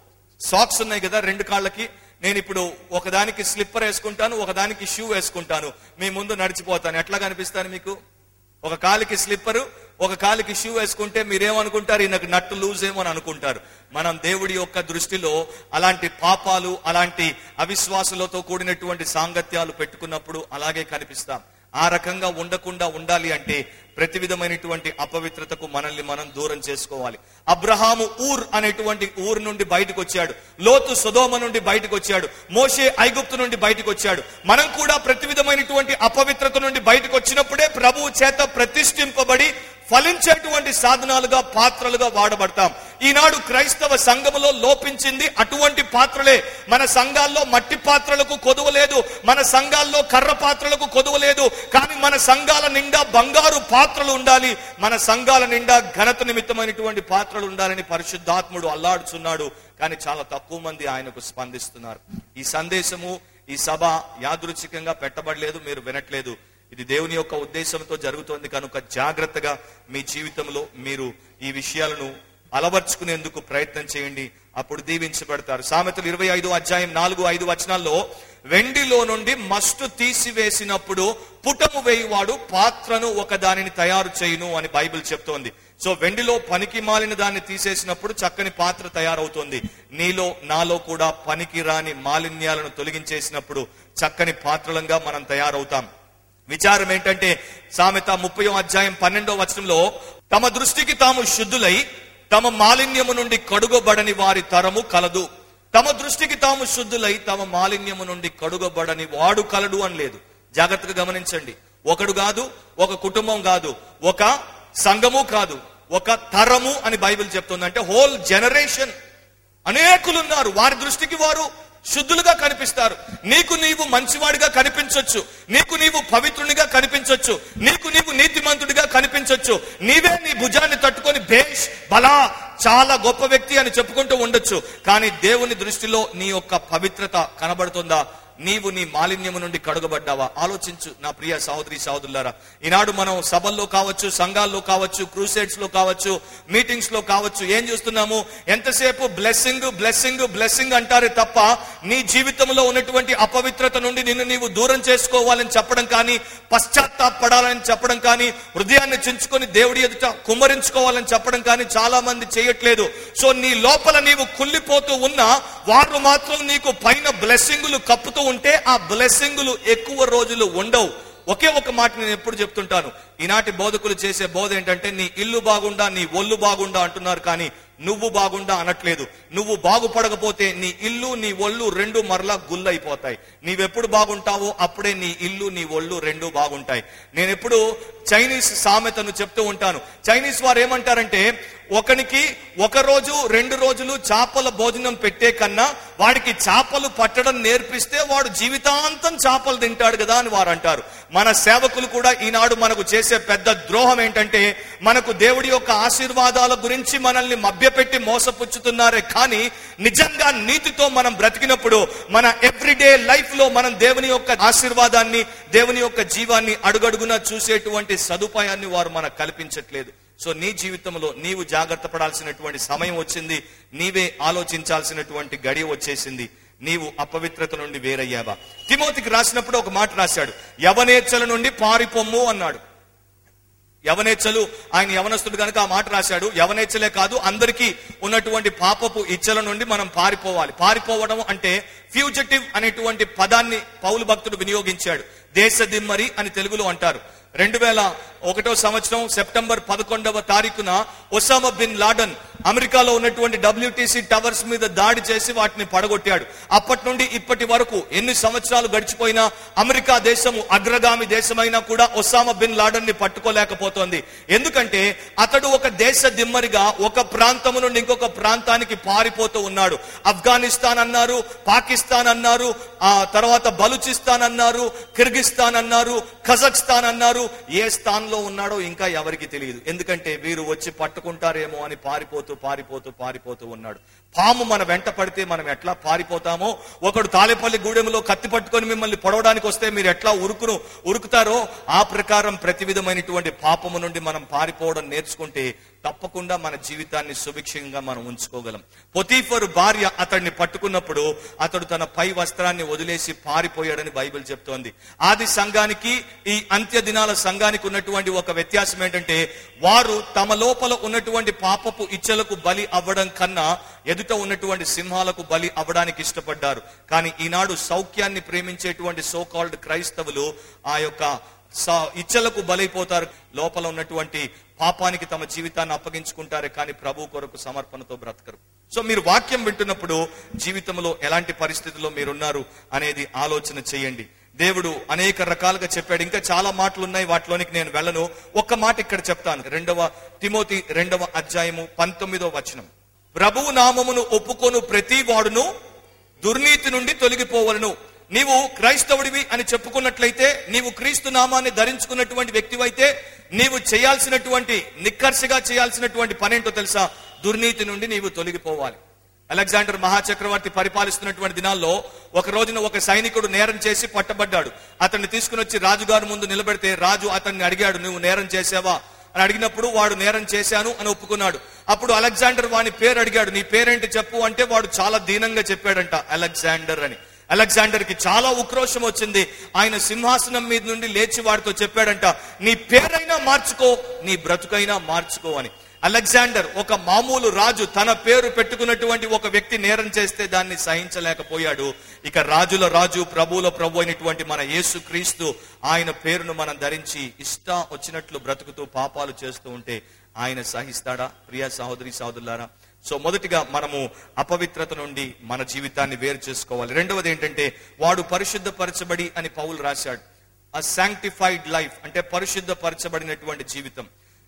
సాక్స్ ఉన్నాయి కదా రెండు కాళ్ళకి నేను ఇప్పుడు ఒకదానికి స్లిప్పర్ వేసుకుంటాను ఒకదానికి షూ వేసుకుంటాను మీ ముందు నడిచిపోతాను ఎట్లా కనిపిస్తాను మీకు ఒక కాలికి స్లిప్పరు ఒక కాలికి షూ వేసుకుంటే మీరేమనుకుంటారు ఈయనకు నట్టు లూజ్ ఏమో అని అనుకుంటారు మనం దేవుడి యొక్క దృష్టిలో అలాంటి పాపాలు అలాంటి అవిశ్వాసులతో కూడినటువంటి సాంగత్యాలు పెట్టుకున్నప్పుడు అలాగే కనిపిస్తాం ఆ రకంగా ఉండకుండా ఉండాలి అంటే ప్రతి విధమైనటువంటి అపవిత్రతకు మనల్ని మనం దూరం చేసుకోవాలి అబ్రహాము ఊర్ అనేటువంటి ఊరు నుండి బయటకు వచ్చాడు లోతు సుధోమ నుండి బయటకు వచ్చాడు మోషే ఐగుప్తు నుండి బయటకు వచ్చాడు మనం కూడా ప్రతి విధమైనటువంటి అపవిత్రత నుండి బయటకు వచ్చినప్పుడే ప్రభువు చేత ప్రతిష్ఠింపబడి ఫలించేటువంటి సాధనాలుగా పాత్రలుగా వాడబడతాం ఈనాడు క్రైస్తవ సంఘములో లోపించింది అటువంటి పాత్రలే మన సంఘాల్లో మట్టి పాత్రలకు కొదువలేదు మన సంఘాల్లో కర్ర పాత్రలకు కొదువలేదు కానీ మన సంఘాల నిండా బంగారు పాత్రలు ఉండాలి మన సంఘాల నిండా ఘనత నిమిత్తమైనటువంటి పాత్రలు ఉండాలని పరిశుద్ధాత్ముడు అల్లాడుచున్నాడు కానీ చాలా తక్కువ మంది ఆయనకు స్పందిస్తున్నారు ఈ సందేశము ఈ సభ యాదృచ్ఛికంగా పెట్టబడలేదు మీరు వినట్లేదు ఇది దేవుని యొక్క ఉద్దేశంతో జరుగుతోంది కనుక జాగ్రత్తగా మీ జీవితంలో మీరు ఈ విషయాలను అలవర్చుకునేందుకు ప్రయత్నం చేయండి అప్పుడు దీవించబడతారు సామెతలు ఇరవై ఐదు అధ్యాయం నాలుగు ఐదు వచనాల్లో వెండిలో నుండి మస్టు తీసివేసినప్పుడు పుటము వేయువాడు పాత్రను ఒక దానిని తయారు చేయును అని బైబిల్ చెప్తోంది సో వెండిలో పనికి మాలిన దాన్ని తీసేసినప్పుడు చక్కని పాత్ర తయారవుతుంది నీలో నాలో కూడా పనికి రాని మాలిన్యాలను తొలగించేసినప్పుడు చక్కని పాత్రలంగా మనం తయారవుతాం విచారం ఏంటంటే సామెత ముప్పయో అధ్యాయం పన్నెండో వచనంలో తమ దృష్టికి తాము శుద్ధులై తమ మాలిన్యము నుండి కడుగబడని వారి తరము కలదు తమ దృష్టికి తాము శుద్ధులై తమ మాలిన్యము నుండి కడుగబడని వాడు కలడు అని లేదు జాగ్రత్తగా గమనించండి ఒకడు కాదు ఒక కుటుంబం కాదు ఒక సంఘము కాదు ఒక తరము అని బైబిల్ చెప్తుంది అంటే హోల్ జనరేషన్ అనేకులున్నారు వారి దృష్టికి వారు శుద్ధులుగా కనిపిస్తారు నీకు నీవు మంచివాడిగా కనిపించొచ్చు నీకు నీవు పవిత్రునిగా కనిపించొచ్చు నీకు నీవు నీతిమంతుడిగా కనిపించొచ్చు నీవే నీ భుజాన్ని తట్టుకొని భేష్ బలా చాలా గొప్ప వ్యక్తి అని చెప్పుకుంటూ ఉండొచ్చు కానీ దేవుని దృష్టిలో నీ యొక్క పవిత్రత కనబడుతుందా నీవు నీ మాలిన్యము నుండి కడుగబడ్డావా ఆలోచించు నా ప్రియ సహోదరి సహోదరులారా ఈనాడు మనం సభల్లో కావచ్చు సంఘాల్లో కావచ్చు క్రూసైడ్స్ లో కావచ్చు మీటింగ్స్ లో కావచ్చు ఏం చూస్తున్నాము ఎంతసేపు బ్లెస్సింగ్ బ్లెస్సింగ్ బ్లెస్సింగ్ అంటారే తప్ప నీ జీవితంలో ఉన్నటువంటి అపవిత్రత నుండి నిన్ను నీవు దూరం చేసుకోవాలని చెప్పడం కానీ పశ్చాత్తాపడాలని చెప్పడం కానీ హృదయాన్ని చించుకొని దేవుడి ఎదుట కుమ్మరించుకోవాలని చెప్పడం కానీ చాలా మంది చేయట్లేదు సో నీ లోపల నీవు కుళ్ళిపోతూ ఉన్నా వారు మాత్రం నీకు పైన బ్లెస్సింగులు కప్పుతూ ఉంటే ఆ బ్లెస్సింగులు ఎక్కువ రోజులు ఉండవు ఒకే ఒక మాట నేను ఎప్పుడు చెప్తుంటాను ఈనాటి బోధకులు చేసే బోధ ఏంటంటే నీ ఇల్లు బాగుండా నీ ఒళ్ళు బాగుండా అంటున్నారు కానీ నువ్వు బాగుండా అనట్లేదు నువ్వు బాగుపడకపోతే నీ ఇల్లు నీ ఒళ్ళు రెండు మరలా గుల్లైపోతాయి నీవెప్పుడు బాగుంటావో అప్పుడే నీ ఇల్లు నీ ఒళ్ళు రెండు బాగుంటాయి నేను ఎప్పుడు చైనీస్ సామెతను చెప్తూ ఉంటాను చైనీస్ వారు ఏమంటారంటే ఒకనికి ఒక రోజు రెండు రోజులు చేపల భోజనం పెట్టే కన్నా వాడికి చేపలు పట్టడం నేర్పిస్తే వాడు జీవితాంతం చేపలు తింటాడు కదా అని వారు అంటారు మన సేవకులు కూడా ఈనాడు మనకు చేసే పెద్ద ద్రోహం ఏంటంటే మనకు దేవుడి యొక్క ఆశీర్వాదాల గురించి మనల్ని మభ్యపెట్టి మోసపుచ్చుతున్నారే కానీ నిజంగా నీతితో మనం బ్రతికినప్పుడు మన ఎవ్రీడే లైఫ్ లో మనం దేవుని యొక్క ఆశీర్వాదాన్ని దేవుని యొక్క జీవాన్ని అడుగడుగునా చూసేటువంటి సదుపాయాన్ని వారు మనకు కల్పించట్లేదు సో నీ జీవితంలో నీవు జాగ్రత్త పడాల్సినటువంటి సమయం వచ్చింది నీవే ఆలోచించాల్సినటువంటి గడియ వచ్చేసింది నీవు అపవిత్రత నుండి వేరయ్యావా తిమోతికి రాసినప్పుడు ఒక మాట రాశాడు యవనేచ్చల నుండి పారిపొమ్ము అన్నాడు యవనేచ్ఛలు ఆయన యవనస్తుడు కనుక ఆ మాట రాశాడు యవనేచ్ఛలే కాదు అందరికీ ఉన్నటువంటి పాపపు ఇచ్చల నుండి మనం పారిపోవాలి పారిపోవడం అంటే ఫ్యూజటివ్ అనేటువంటి పదాన్ని పౌలు భక్తుడు వినియోగించాడు దేశ దిమ్మరి అని తెలుగులో అంటారు రెండు వేల ఒకటో సంవత్సరం సెప్టెంబర్ పదకొండవ తారీఖున ఒసామా బిన్ లాడన్ అమెరికాలో ఉన్నటువంటి డబ్ల్యూటీసీ టవర్స్ మీద దాడి చేసి వాటిని పడగొట్టాడు అప్పటి నుండి ఇప్పటి వరకు ఎన్ని సంవత్సరాలు గడిచిపోయినా అమెరికా దేశము అగ్రగామి దేశమైనా కూడా ఒసామా బిన్ లాడన్ ని పట్టుకోలేకపోతోంది ఎందుకంటే అతడు ఒక దేశ దిమ్మరిగా ఒక ప్రాంతము నుండి ఇంకొక ప్రాంతానికి పారిపోతూ ఉన్నాడు ఆఫ్ఘనిస్తాన్ అన్నారు పాకిస్తాన్ అన్నారు ఆ తర్వాత బలూచిస్తాన్ అన్నారు కిర్గిస్తాన్ అన్నారు కజాక్స్తాన్ అన్నారు ఏ స్థానంలో ఉన్నాడో ఇంకా ఎవరికి తెలియదు ఎందుకంటే వీరు వచ్చి పట్టుకుంటారేమో అని పారిపోతూ పారిపోతూ పారిపోతూ ఉన్నాడు పాము మన వెంట పడితే మనం ఎట్లా పారిపోతామో ఒకడు తాలేపల్లి గూడెంలో కత్తి పట్టుకొని మిమ్మల్ని పొడవడానికి వస్తే మీరు ఎట్లా ఉరుకును ఉరుకుతారో ఆ ప్రకారం ప్రతి విధమైనటువంటి పాపము నుండి మనం పారిపోవడం నేర్చుకుంటే తప్పకుండా మన జీవితాన్ని సుభిక్షంగా మనం ఉంచుకోగలం పొతీఫరు భార్య అతడిని పట్టుకున్నప్పుడు అతడు తన పై వస్త్రాన్ని వదిలేసి పారిపోయాడని బైబిల్ చెప్తోంది ఆది సంఘానికి ఈ అంత్య దినాల సంఘానికి ఉన్నటువంటి ఒక వ్యత్యాసం ఏంటంటే వారు తమ లోపల ఉన్నటువంటి పాపపు ఇచ్చలకు బలి అవ్వడం కన్నా ఎదుట ఉన్నటువంటి సింహాలకు బలి అవ్వడానికి ఇష్టపడ్డారు కానీ ఈనాడు సౌఖ్యాన్ని ప్రేమించేటువంటి సో కాల్డ్ క్రైస్తవులు ఆ యొక్క స- ఇచ్చలకు బలైపోతారు లోపల ఉన్నటువంటి పాపానికి తమ జీవితాన్ని అప్పగించుకుంటారే కానీ ప్రభు కొరకు సమర్పణతో బ్రతకరు సో మీరు వాక్యం వింటున్నప్పుడు జీవితంలో ఎలాంటి పరిస్థితుల్లో మీరున్నారు అనేది ఆలోచన చేయండి దేవుడు అనేక రకాలుగా చెప్పాడు ఇంకా చాలా మాటలు ఉన్నాయి వాటిలోనికి నేను వెళ్ళను ఒక్క మాట ఇక్కడ చెప్తాను రెండవ తిమోతి రెండవ అధ్యాయము పంతొమ్మిదో వచనం ప్రభువు నామమును ఒప్పుకొను ప్రతి వాడును దుర్నీతి నుండి తొలగిపోవలను నీవు క్రైస్తవుడివి అని చెప్పుకున్నట్లయితే నీవు క్రీస్తు నామాన్ని ధరించుకున్నటువంటి వ్యక్తివైతే నీవు చేయాల్సినటువంటి నిక్కర్షగా చేయాల్సినటువంటి పనేంటో తెలుసా దుర్నీతి నుండి నీవు తొలగిపోవాలి అలెగ్జాండర్ మహాచక్రవర్తి పరిపాలిస్తున్నటువంటి దినాల్లో ఒక రోజున ఒక సైనికుడు నేరం చేసి పట్టబడ్డాడు అతన్ని తీసుకుని వచ్చి రాజుగారి ముందు నిలబెడితే రాజు అతన్ని అడిగాడు నువ్వు నేరం చేసావా అని అడిగినప్పుడు వాడు నేరం చేశాను అని ఒప్పుకున్నాడు అప్పుడు అలెగ్జాండర్ వాని పేరు అడిగాడు నీ పేరేంటి చెప్పు అంటే వాడు చాలా దీనంగా చెప్పాడంట అలెగ్జాండర్ అని అలెగ్జాండర్ కి చాలా ఉక్రోషం వచ్చింది ఆయన సింహాసనం మీద నుండి లేచి వాడితో చెప్పాడంట నీ పేరైనా మార్చుకో నీ బ్రతుకైనా మార్చుకో అని అలెగ్జాండర్ ఒక మామూలు రాజు తన పేరు పెట్టుకున్నటువంటి ఒక వ్యక్తి నేరం చేస్తే దాన్ని సహించలేకపోయాడు ఇక రాజుల రాజు ప్రభువుల ప్రభు అయినటువంటి మన యేసు క్రీస్తు ఆయన పేరును మనం ధరించి ఇష్ట వచ్చినట్లు బ్రతుకుతూ పాపాలు చేస్తూ ఉంటే ఆయన సహిస్తాడా ప్రియ సహోదరి సహోదరులారా సో మొదటిగా మనము అపవిత్రత నుండి మన జీవితాన్ని వేరు చేసుకోవాలి రెండవది ఏంటంటే వాడు పరిశుద్ధపరచబడి అని పౌలు రాశాడు ఆ శాంక్టిఫైడ్ లైఫ్ అంటే పరిశుద్ధపరచబడినటువంటి జీవితం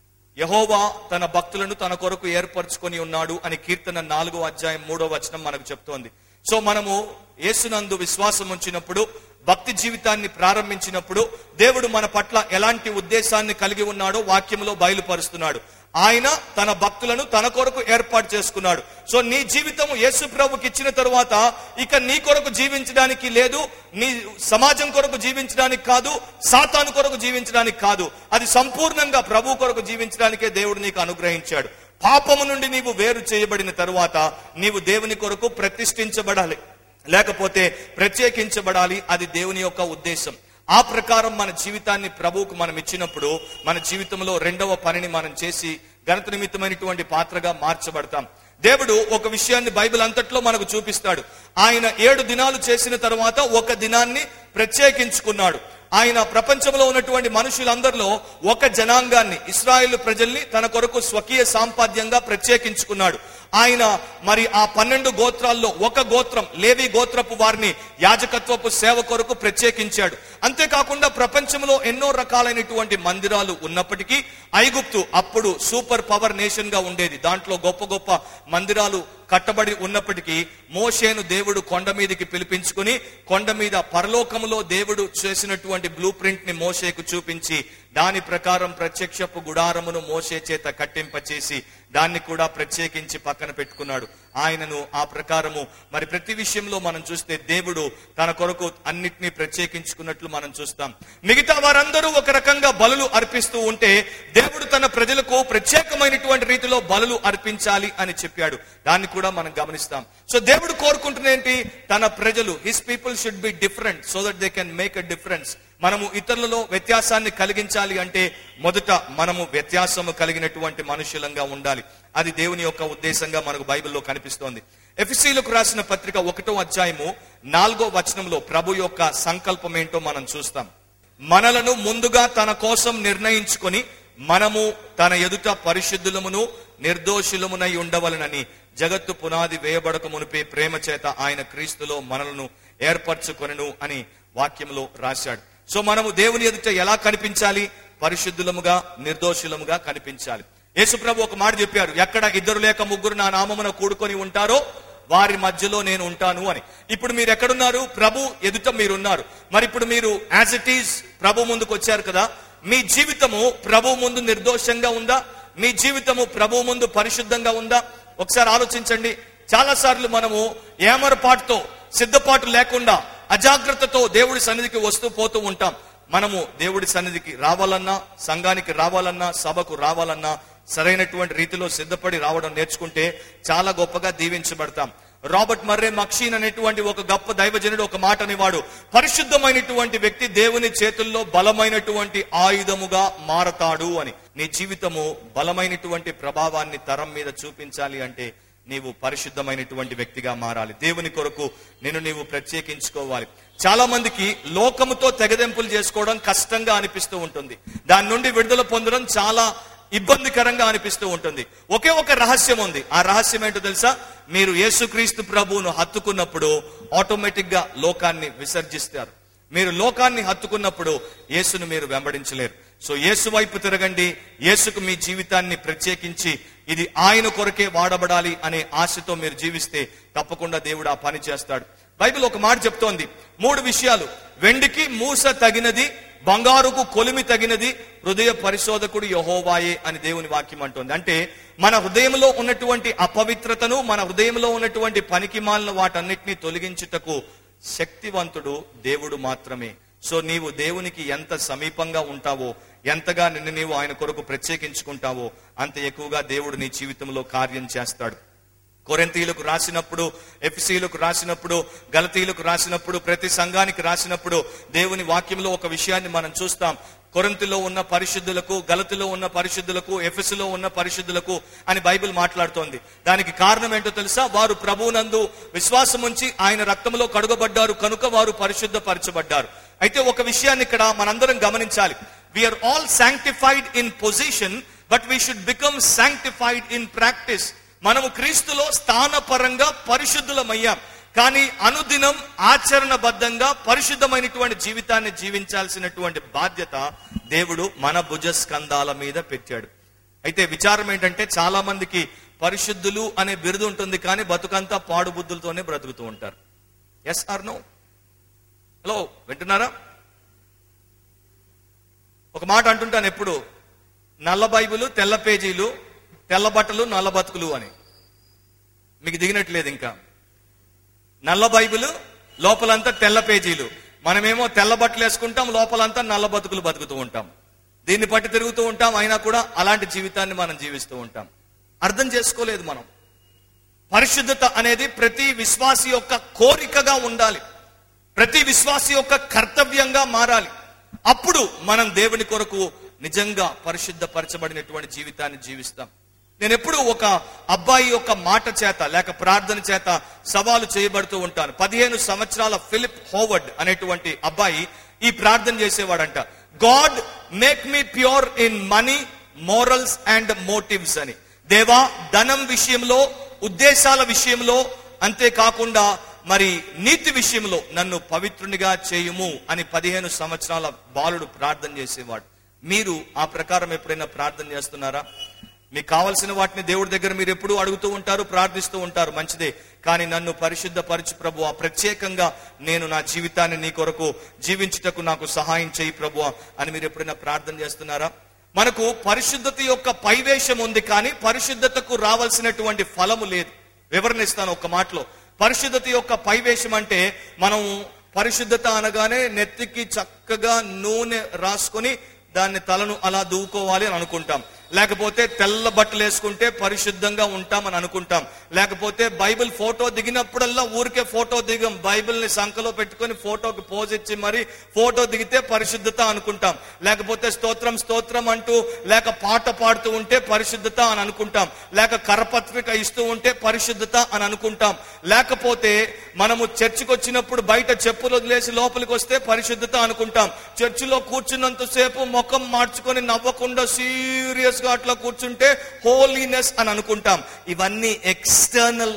యహోవా తన భక్తులను తన కొరకు ఏర్పరచుకొని ఉన్నాడు అని కీర్తన నాలుగో అధ్యాయం మూడో వచనం మనకు చెప్తోంది సో మనము యేసునందు విశ్వాసం ఉంచినప్పుడు భక్తి జీవితాన్ని ప్రారంభించినప్పుడు దేవుడు మన పట్ల ఎలాంటి ఉద్దేశాన్ని కలిగి ఉన్నాడో వాక్యంలో బయలుపరుస్తున్నాడు ఆయన తన భక్తులను తన కొరకు ఏర్పాటు చేసుకున్నాడు సో నీ జీవితం యేసు ప్రభుకి ఇచ్చిన తరువాత ఇక నీ కొరకు జీవించడానికి లేదు నీ సమాజం కొరకు జీవించడానికి కాదు సాతాను కొరకు జీవించడానికి కాదు అది సంపూర్ణంగా ప్రభు కొరకు జీవించడానికే దేవుడు నీకు అనుగ్రహించాడు పాపము నుండి నీవు వేరు చేయబడిన తరువాత నీవు దేవుని కొరకు ప్రతిష్ఠించబడాలి లేకపోతే ప్రత్యేకించబడాలి అది దేవుని యొక్క ఉద్దేశం ఆ ప్రకారం మన జీవితాన్ని ప్రభువుకు మనం ఇచ్చినప్పుడు మన జీవితంలో రెండవ పనిని మనం చేసి ఘనత నిమిత్తమైనటువంటి పాత్రగా మార్చబడతాం దేవుడు ఒక విషయాన్ని బైబిల్ అంతట్లో మనకు చూపిస్తాడు ఆయన ఏడు దినాలు చేసిన తర్వాత ఒక దినాన్ని ప్రత్యేకించుకున్నాడు ఆయన ప్రపంచంలో ఉన్నటువంటి మనుషులందరిలో ఒక జనాంగాన్ని ఇస్రాయేల్ ప్రజల్ని తన కొరకు స్వకీయ సాంపాద్యంగా ప్రత్యేకించుకున్నాడు ఆయన మరి ఆ పన్నెండు గోత్రాల్లో ఒక గోత్రం లేవి గోత్రపు వారిని యాజకత్వపు సేవ కొరకు ప్రత్యేకించాడు అంతేకాకుండా ప్రపంచంలో ఎన్నో రకాలైనటువంటి మందిరాలు ఉన్నప్పటికీ ఐగుప్తు అప్పుడు సూపర్ పవర్ నేషన్ గా ఉండేది దాంట్లో గొప్ప గొప్ప మందిరాలు కట్టబడి ఉన్నప్పటికీ మోషేను దేవుడు కొండ మీదకి పిలిపించుకుని కొండ మీద పరలోకములో దేవుడు చేసినటువంటి బ్లూ ప్రింట్ ని మోషేకు చూపించి దాని ప్రకారం ప్రత్యక్షపు గుడారమును మోషే చేత కట్టింపచేసి దాన్ని కూడా ప్రత్యేకించి పక్కన పెట్టుకున్నాడు ఆయనను ఆ ప్రకారము మరి ప్రతి విషయంలో మనం చూస్తే దేవుడు తన కొరకు అన్నిటినీ ప్రత్యేకించుకున్నట్లు మనం చూస్తాం మిగతా వారందరూ ఒక రకంగా బలులు అర్పిస్తూ ఉంటే దేవుడు తన ప్రజలకు ప్రత్యేకమైనటువంటి రీతిలో బలులు అర్పించాలి అని చెప్పాడు దాన్ని కూడా మనం గమనిస్తాం సో దేవుడు కోరుకుంటున్న ఏంటి తన ప్రజలు his people should be different so that they can make a difference మనము ఇతరులలో వ్యత్యాసాన్ని కలిగించాలి అంటే మొదట మనము వ్యత్యాసము కలిగినటువంటి మనుషులంగా ఉండాలి అది దేవుని యొక్క ఉద్దేశంగా మనకు బైబిల్లో కనిపిస్తోంది ఎఫ్సీలకు రాసిన పత్రిక ఒకటో అధ్యాయము నాలుగో వచనంలో ప్రభు యొక్క సంకల్పం ఏంటో మనం చూస్తాం మనలను ముందుగా తన కోసం నిర్ణయించుకొని మనము తన ఎదుట పరిశుద్ధులమును నిర్దోషులమునై ఉండవలనని జగత్తు పునాది వేయబడక మునిపే ప్రేమ చేత ఆయన క్రీస్తులో మనలను ఏర్పరచుకొనను అని వాక్యంలో రాశాడు సో మనము దేవుని ఎదుట ఎలా కనిపించాలి పరిశుద్ధులముగా నిర్దోషులముగా కనిపించాలి యేసుప్రభు ఒక మాట చెప్పారు ఎక్కడ ఇద్దరు లేక ముగ్గురు నా నామమున కూడుకొని ఉంటారో వారి మధ్యలో నేను ఉంటాను అని ఇప్పుడు మీరు ఎక్కడున్నారు ప్రభు ఎదుట మీరున్నారు మరి ఇప్పుడు మీరు యాజ్ ఇట్ ఈజ్ ప్రభు ముందుకు వచ్చారు కదా మీ జీవితము ప్రభు ముందు నిర్దోషంగా ఉందా మీ జీవితము ప్రభు ముందు పరిశుద్ధంగా ఉందా ఒకసారి ఆలోచించండి చాలా సార్లు మనము ఏమరపాటుతో సిద్ధపాటు లేకుండా అజాగ్రత్తతో దేవుడి సన్నిధికి వస్తూ పోతూ ఉంటాం మనము దేవుడి సన్నిధికి రావాలన్నా సంఘానికి రావాలన్నా సభకు రావాలన్నా సరైనటువంటి రీతిలో సిద్ధపడి రావడం నేర్చుకుంటే చాలా గొప్పగా దీవించబడతాం రాబర్ట్ మర్రే మక్షీన్ అనేటువంటి ఒక గొప్ప దైవజనుడు ఒక మాట అనేవాడు పరిశుద్ధమైనటువంటి వ్యక్తి దేవుని చేతుల్లో బలమైనటువంటి ఆయుధముగా మారతాడు అని నీ జీవితము బలమైనటువంటి ప్రభావాన్ని తరం మీద చూపించాలి అంటే నీవు పరిశుద్ధమైనటువంటి వ్యక్తిగా మారాలి దేవుని కొరకు నేను నీవు ప్రత్యేకించుకోవాలి చాలా మందికి లోకముతో తెగదెంపులు చేసుకోవడం కష్టంగా అనిపిస్తూ ఉంటుంది దాని నుండి విడుదల పొందడం చాలా ఇబ్బందికరంగా అనిపిస్తూ ఉంటుంది ఒకే ఒక రహస్యం ఉంది ఆ రహస్యం ఏంటో తెలుసా మీరు యేసుక్రీస్తు ప్రభువును హత్తుకున్నప్పుడు ఆటోమేటిక్ గా లోకాన్ని విసర్జిస్తారు మీరు లోకాన్ని హత్తుకున్నప్పుడు యేసును మీరు వెంబడించలేరు సో యేసు వైపు తిరగండి యేసుకు మీ జీవితాన్ని ప్రత్యేకించి ఇది ఆయన కొరకే వాడబడాలి అనే ఆశతో మీరు జీవిస్తే తప్పకుండా దేవుడు ఆ పని చేస్తాడు బైబిల్ ఒక మాట చెప్తోంది మూడు విషయాలు వెండికి మూస తగినది బంగారుకు కొలిమి తగినది హృదయ పరిశోధకుడు యహోవాయే అని దేవుని వాక్యం అంటోంది అంటే మన హృదయంలో ఉన్నటువంటి అపవిత్రతను మన హృదయంలో ఉన్నటువంటి పనికి మాలిన వాటన్నిటిని తొలగించుటకు శక్తివంతుడు దేవుడు మాత్రమే సో నీవు దేవునికి ఎంత సమీపంగా ఉంటావో ఎంతగా నిన్ను నీవు ఆయన కొరకు ప్రత్యేకించుకుంటావో అంత ఎక్కువగా దేవుడు నీ జీవితంలో కార్యం చేస్తాడు కొరింతీలకు రాసినప్పుడు ఎఫ్సీలకు రాసినప్పుడు గలతీలకు రాసినప్పుడు ప్రతి సంఘానికి రాసినప్పుడు దేవుని వాక్యంలో ఒక విషయాన్ని మనం చూస్తాం కొరింతిలో ఉన్న పరిశుద్ధులకు గలతిలో ఉన్న పరిశుద్ధులకు ఎఫెసులో ఉన్న పరిశుద్ధులకు అని బైబిల్ మాట్లాడుతోంది దానికి కారణం ఏంటో తెలుసా వారు ప్రభువునందు విశ్వాసం ఉంచి ఆయన రక్తంలో కడుగబడ్డారు కనుక వారు పరిశుద్ధపరచబడ్డారు అయితే ఒక విషయాన్ని ఇక్కడ మనందరం గమనించాలి we are all sanctified in position but we should become sanctified in practice మనము క్రీస్తులో స్థానపరంగా పరిశుద్ధులమయ్యాం కానీ అనుదినం ఆచరణబద్ధంగా పరిశుద్ధమైనటువంటి జీవితాన్ని జీవించాల్సినటువంటి బాధ్యత దేవుడు మన భుజ స్కంధాల మీద పెట్టాడు అయితే విచారం ఏంటంటే చాలా మందికి పరిశుద్ధులు అనే బిరుదు ఉంటుంది కానీ బతుకంతా పాడు బుద్ధులతోనే బ్రతుకుతూ ఉంటారు ఎస్ ఆర్ నో హలో వింటున్నారా ఒక మాట అంటుంటాను ఎప్పుడు నల్ల బైబిలు తెల్ల పేజీలు తెల్ల బట్టలు నల్ల బతుకులు అని మీకు దిగినట్లేదు ఇంకా నల్ల బైబిల్ లోపలంతా తెల్ల పేజీలు మనమేమో తెల్ల బట్టలు వేసుకుంటాం లోపలంతా నల్ల బతుకులు బతుకుతూ ఉంటాం దీన్ని పట్టి తిరుగుతూ ఉంటాం అయినా కూడా అలాంటి జీవితాన్ని మనం జీవిస్తూ ఉంటాం అర్థం చేసుకోలేదు మనం పరిశుద్ధత అనేది ప్రతి విశ్వాసి యొక్క కోరికగా ఉండాలి ప్రతి విశ్వాసి యొక్క కర్తవ్యంగా మారాలి అప్పుడు మనం దేవుని కొరకు నిజంగా పరిశుద్ధపరచబడినటువంటి జీవితాన్ని జీవిస్తాం నేను ఎప్పుడు ఒక అబ్బాయి యొక్క మాట చేత లేక ప్రార్థన చేత సవాలు చేయబడుతూ ఉంటాను పదిహేను సంవత్సరాల ఫిలిప్ హోవర్డ్ అనేటువంటి అబ్బాయి ఈ ప్రార్థన చేసేవాడంట God make me pure in money morals and motives అని దేవా ధనం విషయంలో ఉద్దేశాల విషయంలో అంతేకాకుండా మరి నీతి విషయంలో నన్ను పవిత్రునిగా చేయుము అని పదిహేను సంవత్సరాల బాలుడు ప్రార్థన చేసేవాడు మీరు ఆ ప్రకారం ఎప్పుడైనా ప్రార్థన చేస్తున్నారా మీకు కావలసిన వాటిని దేవుడి దగ్గర మీరు ఎప్పుడూ అడుగుతూ ఉంటారు ప్రార్థిస్తూ ఉంటారు మంచిదే కానీ నన్ను పరిశుద్ధపరచు ప్రభు ప్రత్యేకంగా నేను నా జీవితాన్ని నీ కొరకు జీవించుటకు నాకు సహాయం చేయి ప్రభు అని మీరు ఎప్పుడైనా ప్రార్థన చేస్తున్నారా మనకు పరిశుద్ధత యొక్క పైవేషం ఉంది కానీ పరిశుద్ధతకు రావాల్సినటువంటి ఫలము లేదు వివరణ ఇస్తాను ఒక మాటలో పరిశుద్ధత యొక్క పైవేషం అంటే మనం పరిశుద్ధత అనగానే నెత్తికి చక్కగా నూనె రాసుకొని దాన్ని తలను అలా దూకోవాలి అని అనుకుంటాం లేకపోతే తెల్ల బట్టలు వేసుకుంటే పరిశుద్ధంగా ఉంటామని అనుకుంటాం లేకపోతే బైబిల్ ఫోటో దిగినప్పుడల్లా ఊరికే ఫోటో దిగం బైబిల్ ని సంఖలో పెట్టుకొని ఫోటోకి పోజ్ ఇచ్చి మరి ఫోటో దిగితే పరిశుద్ధత అనుకుంటాం లేకపోతే స్తోత్రం స్తోత్రం అంటూ లేక పాట పాడుతూ ఉంటే పరిశుద్ధత అని అనుకుంటాం లేక కరపత్రిక ఇస్తూ ఉంటే పరిశుద్ధత అని అనుకుంటాం లేకపోతే మనము చర్చికి వచ్చినప్పుడు బయట చెప్పులు వదిలేసి లోపలికి వస్తే పరిశుద్ధత అనుకుంటాం చర్చిలో కూర్చున్నంతసేపు ముఖం మార్చుకొని నవ్వకుండా సీరియస్ గా అట్లా కూర్చుంటే హోలీనెస్ అని అనుకుంటాం ఇవన్నీ ఎక్స్టర్నల్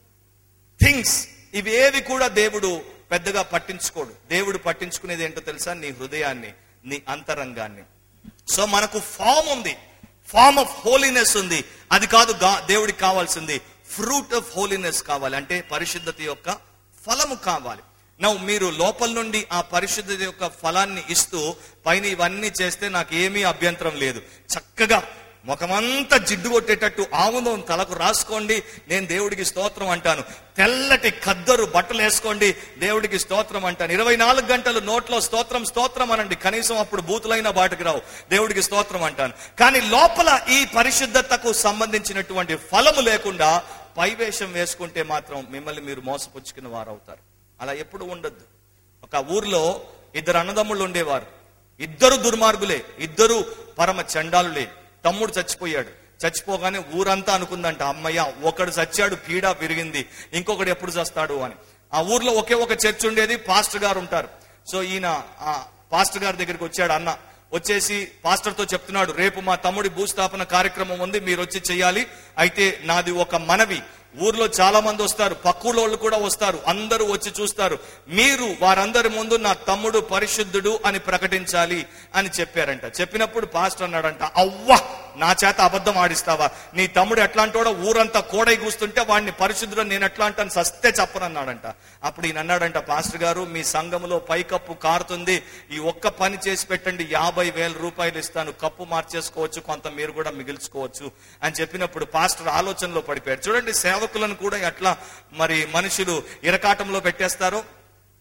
థింగ్స్ ఇవేవి కూడా దేవుడు పెద్దగా పట్టించుకోడు దేవుడు పట్టించుకునేది ఏంటో తెలుసా నీ హృదయాన్ని నీ అంతరంగాన్ని సో మనకు ఫామ్ ఉంది ఫామ్ ఆఫ్ హోలీనెస్ ఉంది అది కాదు గా- దేవుడికి కావాల్సింది ఫ్రూట్ ఆఫ్ హోలీనెస్ కావాలి అంటే పరిశుద్ధత యొక్క ఫలము కావాలి నవ్వు మీరు లోపల నుండి ఆ పరిశుద్ధత యొక్క ఫలాన్ని ఇస్తూ పైన ఇవన్నీ చేస్తే నాకు ఏమీ అభ్యంతరం లేదు చక్కగా ముఖమంతా జిడ్డు కొట్టేటట్టు ఆముదం తలకు రాసుకోండి నేను దేవుడికి స్తోత్రం అంటాను తెల్లటి ఖద్దరు బట్టలు వేసుకోండి దేవుడికి స్తోత్రం అంటాను ఇరవై నాలుగు గంటలు నోట్లో స్తోత్రం స్తోత్రం అనండి కనీసం అప్పుడు బూతులైన బాటకు రావు దేవుడికి స్తోత్రం అంటాను కానీ లోపల ఈ పరిశుద్ధతకు సంబంధించినటువంటి ఫలము లేకుండా పైవేషం వేసుకుంటే మాత్రం మిమ్మల్ని మీరు మోసపుచ్చుకున్న వారు అవుతారు అలా ఎప్పుడు ఉండద్దు ఒక ఊర్లో ఇద్దరు అన్నదమ్ముళ్ళు ఉండేవారు ఇద్దరు దుర్మార్గులే ఇద్దరు పరమ చండాలులే తమ్ముడు చచ్చిపోయాడు చచ్చిపోగానే ఊరంతా అనుకుందంట అమ్మయ్య ఒకడు చచ్చాడు పీడ పెరిగింది ఇంకొకడు ఎప్పుడు చస్తాడు అని ఆ ఊర్లో ఒకే ఒక చర్చ్ ఉండేది పాస్టర్ గారు ఉంటారు సో ఈయన ఆ పాస్టర్ గారి దగ్గరికి వచ్చాడు అన్న వచ్చేసి పాస్టర్ తో చెప్తున్నాడు రేపు మా తమ్ముడి భూస్థాపన కార్యక్రమం ఉంది మీరు వచ్చి చేయాలి అయితే నాది ఒక మనవి ఊర్లో చాలా మంది వస్తారు పక్కూళ్ళ వాళ్ళు కూడా వస్తారు అందరూ వచ్చి చూస్తారు మీరు వారందరి ముందు నా తమ్ముడు పరిశుద్ధుడు అని ప్రకటించాలి అని చెప్పారంట చెప్పినప్పుడు పాస్టర్ అన్నాడంట అవ్వా నా చేత అబద్ధం ఆడిస్తావా నీ తమ్ముడు ఎట్లాంటోడో ఊరంతా కోడై కూస్తుంటే వాడిని పరిశుద్ధుడు నేను ఎట్లా అంటాను సస్తే చెప్పనన్నాడంట అప్పుడు ఈయన అన్నాడంట పాస్టర్ గారు మీ సంఘంలో పైకప్పు కారుతుంది ఈ ఒక్క పని చేసి పెట్టండి యాభై వేల రూపాయలు ఇస్తాను కప్పు మార్చేసుకోవచ్చు కొంత మీరు కూడా మిగిల్చుకోవచ్చు అని చెప్పినప్పుడు పాస్టర్ ఆలోచనలో పడిపోయాడు చూడండి సేవకులను కూడా ఎట్లా మరి మనుషులు ఇరకాటంలో పెట్టేస్తారో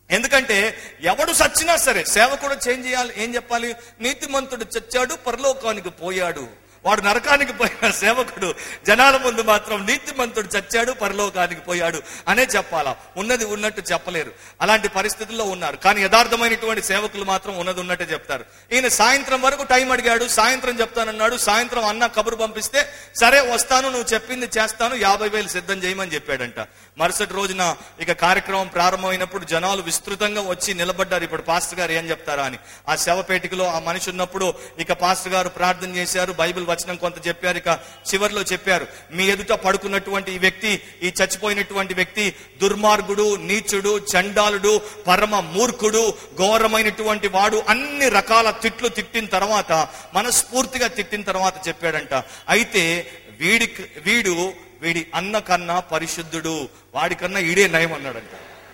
ఎందుకంటే ఎవడు సచ్చినా సరే సేవకుడు చేంజ్ చేయాలి ఏం చెప్పాలి నీతిమంతుడు చచ్చాడు పరలోకానికి పోయాడు వాడు నరకానికి పోయిన సేవకుడు జనాల ముందు మాత్రం నీతిమంతుడు చచ్చాడు పరలోకానికి పోయాడు అనే చెప్పాలా ఉన్నది ఉన్నట్టు చెప్పలేరు అలాంటి పరిస్థితుల్లో ఉన్నారు కానీ యథార్థమైనటువంటి సేవకులు మాత్రం ఉన్నది ఉన్నట్టే చెప్తారు ఈయన సాయంత్రం వరకు టైం అడిగాడు సాయంత్రం చెప్తానన్నాడు సాయంత్రం అన్న కబురు పంపిస్తే సరే వస్తాను నువ్వు చెప్పింది చేస్తాను యాభై వేలు సిద్ధం చేయమని చెప్పాడంట మరుసటి రోజున ఇక కార్యక్రమం ప్రారంభమైనప్పుడు జనాలు విస్తృతంగా వచ్చి నిలబడ్డారు ఇప్పుడు పాస్టర్ గారు ఏం చెప్తారా అని ఆ శవపేటికలో ఆ మనిషి ఉన్నప్పుడు ఇక పాస్టర్ గారు ప్రార్థన చేశారు బైబిల్ వచనం కొంత చెప్పారు ఇక చివరిలో చెప్పారు మీ ఎదుట పడుకున్నటువంటి ఈ వ్యక్తి ఈ చచ్చిపోయినటువంటి వ్యక్తి దుర్మార్గుడు నీచుడు చండాలుడు పరమ మూర్ఖుడు ఘోరమైనటువంటి వాడు అన్ని రకాల తిట్లు తిట్టిన తర్వాత మనస్ఫూర్తిగా తిట్టిన తర్వాత చెప్పాడంట అయితే వీడి వీడు వీడి అన్న కన్నా పరిశుద్ధుడు వాడికన్నా ఈడే నయం అన్నాడంట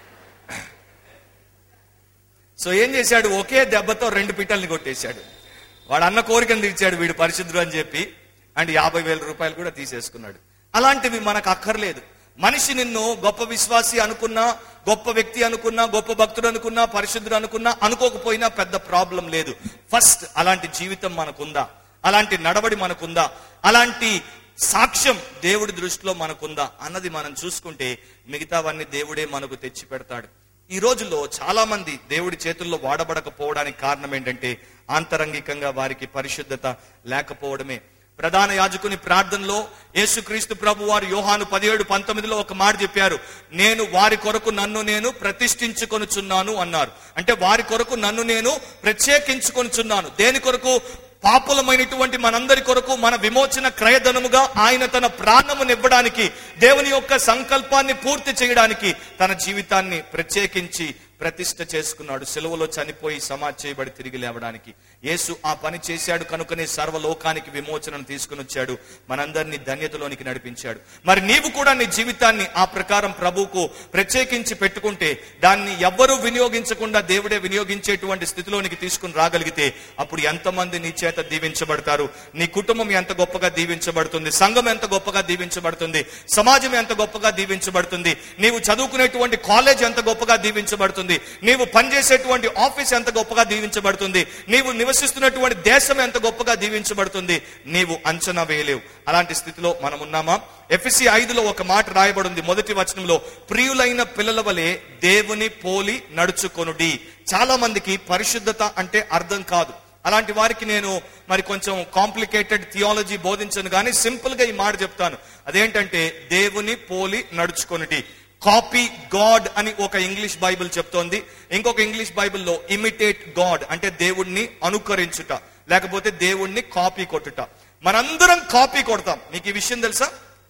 సో ఏం చేశాడు ఒకే దెబ్బతో రెండు పిట్టల్ని కొట్టేశాడు వాడు అన్న కోరికను తీర్చాడు వీడు పరిశుద్ధుడు అని చెప్పి అండ్ యాభై వేల రూపాయలు కూడా తీసేసుకున్నాడు అలాంటివి మనకు అక్కర్లేదు మనిషి నిన్ను గొప్ప విశ్వాసి అనుకున్నా గొప్ప వ్యక్తి అనుకున్నా గొప్ప భక్తుడు అనుకున్నా పరిశుద్ధుడు అనుకున్నా అనుకోకపోయినా పెద్ద ప్రాబ్లం లేదు ఫస్ట్ అలాంటి జీవితం మనకుందా అలాంటి నడవడి మనకుందా అలాంటి సాక్ష్యం దేవుడి దృష్టిలో మనకుందా అన్నది మనం చూసుకుంటే మిగతావన్నీ దేవుడే మనకు తెచ్చి పెడతాడు ఈ రోజుల్లో చాలా మంది దేవుడి చేతుల్లో వాడబడకపోవడానికి కారణం ఏంటంటే ఆంతరంగికంగా వారికి పరిశుద్ధత లేకపోవడమే ప్రధాన యాజకుని ప్రార్థనలో యేసుక్రీస్తు ప్రభు వారు యోహాను పదిహేడు పంతొమ్మిదిలో ఒక మాట చెప్పారు నేను వారి కొరకు నన్ను నేను ప్రతిష్ఠించుకొనుచున్నాను అన్నారు అంటే వారి కొరకు నన్ను నేను ప్రత్యేకించుకొనుచున్నాను దేని కొరకు పాపులమైనటువంటి మనందరి కొరకు మన విమోచన క్రయధనముగా ఆయన తన ప్రాణమునివ్వడానికి దేవుని యొక్క సంకల్పాన్ని పూర్తి చేయడానికి తన జీవితాన్ని ప్రత్యేకించి ప్రతిష్ట చేసుకున్నాడు సెలవులో చనిపోయి సమాధి చేయబడి తిరిగి లేవడానికి యేసు ఆ పని చేశాడు కనుకనే సర్వలోకానికి విమోచనను తీసుకుని వచ్చాడు మనందరినీ ధన్యతలోనికి నడిపించాడు మరి నీవు కూడా నీ జీవితాన్ని ఆ ప్రకారం ప్రభువుకు ప్రత్యేకించి పెట్టుకుంటే దాన్ని ఎవ్వరూ వినియోగించకుండా దేవుడే వినియోగించేటువంటి స్థితిలోనికి తీసుకుని రాగలిగితే అప్పుడు ఎంతమంది నీ చేత దీవించబడతారు నీ కుటుంబం ఎంత గొప్పగా దీవించబడుతుంది సంఘం ఎంత గొప్పగా దీవించబడుతుంది సమాజం ఎంత గొప్పగా దీవించబడుతుంది నీవు చదువుకునేటువంటి కాలేజ్ ఎంత గొప్పగా దీవించబడుతుంది నీవు పనిచేసేటువంటి ఆఫీస్ ఎంత గొప్పగా దీవించబడుతుంది నీవు నివసిస్తున్నటువంటి దేశం ఎంత గొప్పగా దీవించబడుతుంది నీవు అంచనా వేయలేవు అలాంటి స్థితిలో మనం ఉన్నామా ఎఫ్ఎస్సి ఐదులో ఒక మాట రాయబడింది మొదటి వచనంలో ప్రియులైన పిల్లల వలె దేవుని పోలి నడుచుకొనుడి చాలా మందికి పరిశుద్ధత అంటే అర్థం కాదు అలాంటి వారికి నేను మరి కొంచెం కాంప్లికేటెడ్ థియాలజీ బోధించను కానీ సింపుల్ గా ఈ మాట చెప్తాను అదేంటంటే దేవుని పోలి నడుచుకొనిటి కాపీ గాడ్ అని ఒక ఇంగ్లీష్ బైబిల్ చెప్తోంది ఇంకొక ఇంగ్లీష్ బైబిల్లో ఇమిటేట్ గాడ్ అంటే దేవుణ్ణి అనుకరించుట లేకపోతే దేవుణ్ణి కాపీ కొట్టుట మనందరం కాపీ కొడతాం మీకు ఈ విషయం తెలుసా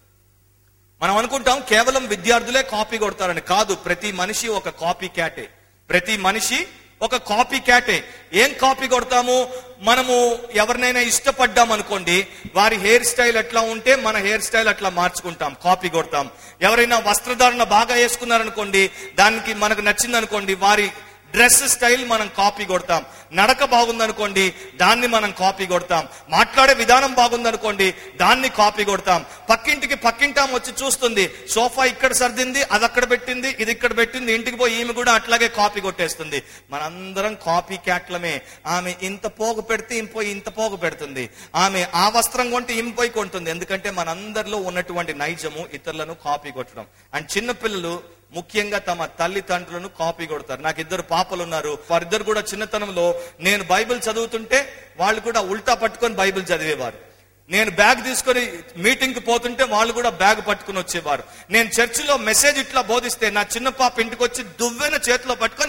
మనం అనుకుంటాం కేవలం విద్యార్థులే కాపీ కొడతారని కాదు ప్రతి మనిషి ఒక కాపీ క్యాటే ప్రతి మనిషి ఒక కాపీ క్యాటే ఏం కాపీ కొడతాము మనము ఎవరినైనా ఇష్టపడ్డాం అనుకోండి వారి హెయిర్ స్టైల్ ఎట్లా ఉంటే మన హెయిర్ స్టైల్ అట్లా మార్చుకుంటాం కాపీ కొడతాం ఎవరైనా వస్త్రధారణ బాగా వేసుకున్నారనుకోండి దానికి మనకు నచ్చింది అనుకోండి వారి డ్రెస్ స్టైల్ మనం కాపీ కొడతాం నడక బాగుందనుకోండి దాన్ని మనం కాపీ కొడతాం మాట్లాడే విధానం బాగుందనుకోండి దాన్ని కాపీ కొడతాం పక్కింటికి పక్కింటాం వచ్చి చూస్తుంది సోఫా ఇక్కడ సర్దింది అది అక్కడ పెట్టింది ఇది ఇక్కడ పెట్టింది ఇంటికి పోయి ఈమె కూడా అట్లాగే కాపీ కొట్టేస్తుంది మనందరం కాపీ క్యాట్లమే ఆమె ఇంత పోగు పెడితే ఇంపోయి ఇంత పోగు పెడుతుంది ఆమె ఆ వస్త్రం కొంటే ఇంపోయి కొంటుంది ఎందుకంటే మనందరిలో ఉన్నటువంటి నైజము ఇతరులను కాపీ కొట్టడం అండ్ చిన్నపిల్లలు ముఖ్యంగా తమ తల్లిదండ్రులను కాపీ కొడతారు నాకు ఇద్దరు పాపలు ఉన్నారు వారిద్దరు కూడా చిన్నతనంలో నేను బైబిల్ చదువుతుంటే వాళ్ళు కూడా ఉల్టా పట్టుకొని బైబిల్ చదివేవారు నేను బ్యాగ్ తీసుకొని మీటింగ్ కి పోతుంటే వాళ్ళు కూడా బ్యాగ్ పట్టుకుని వచ్చేవారు నేను చర్చిలో మెసేజ్ ఇట్లా బోధిస్తే నా చిన్న పాప ఇంటికి వచ్చి దువ్వెన చేతిలో పట్టుకొని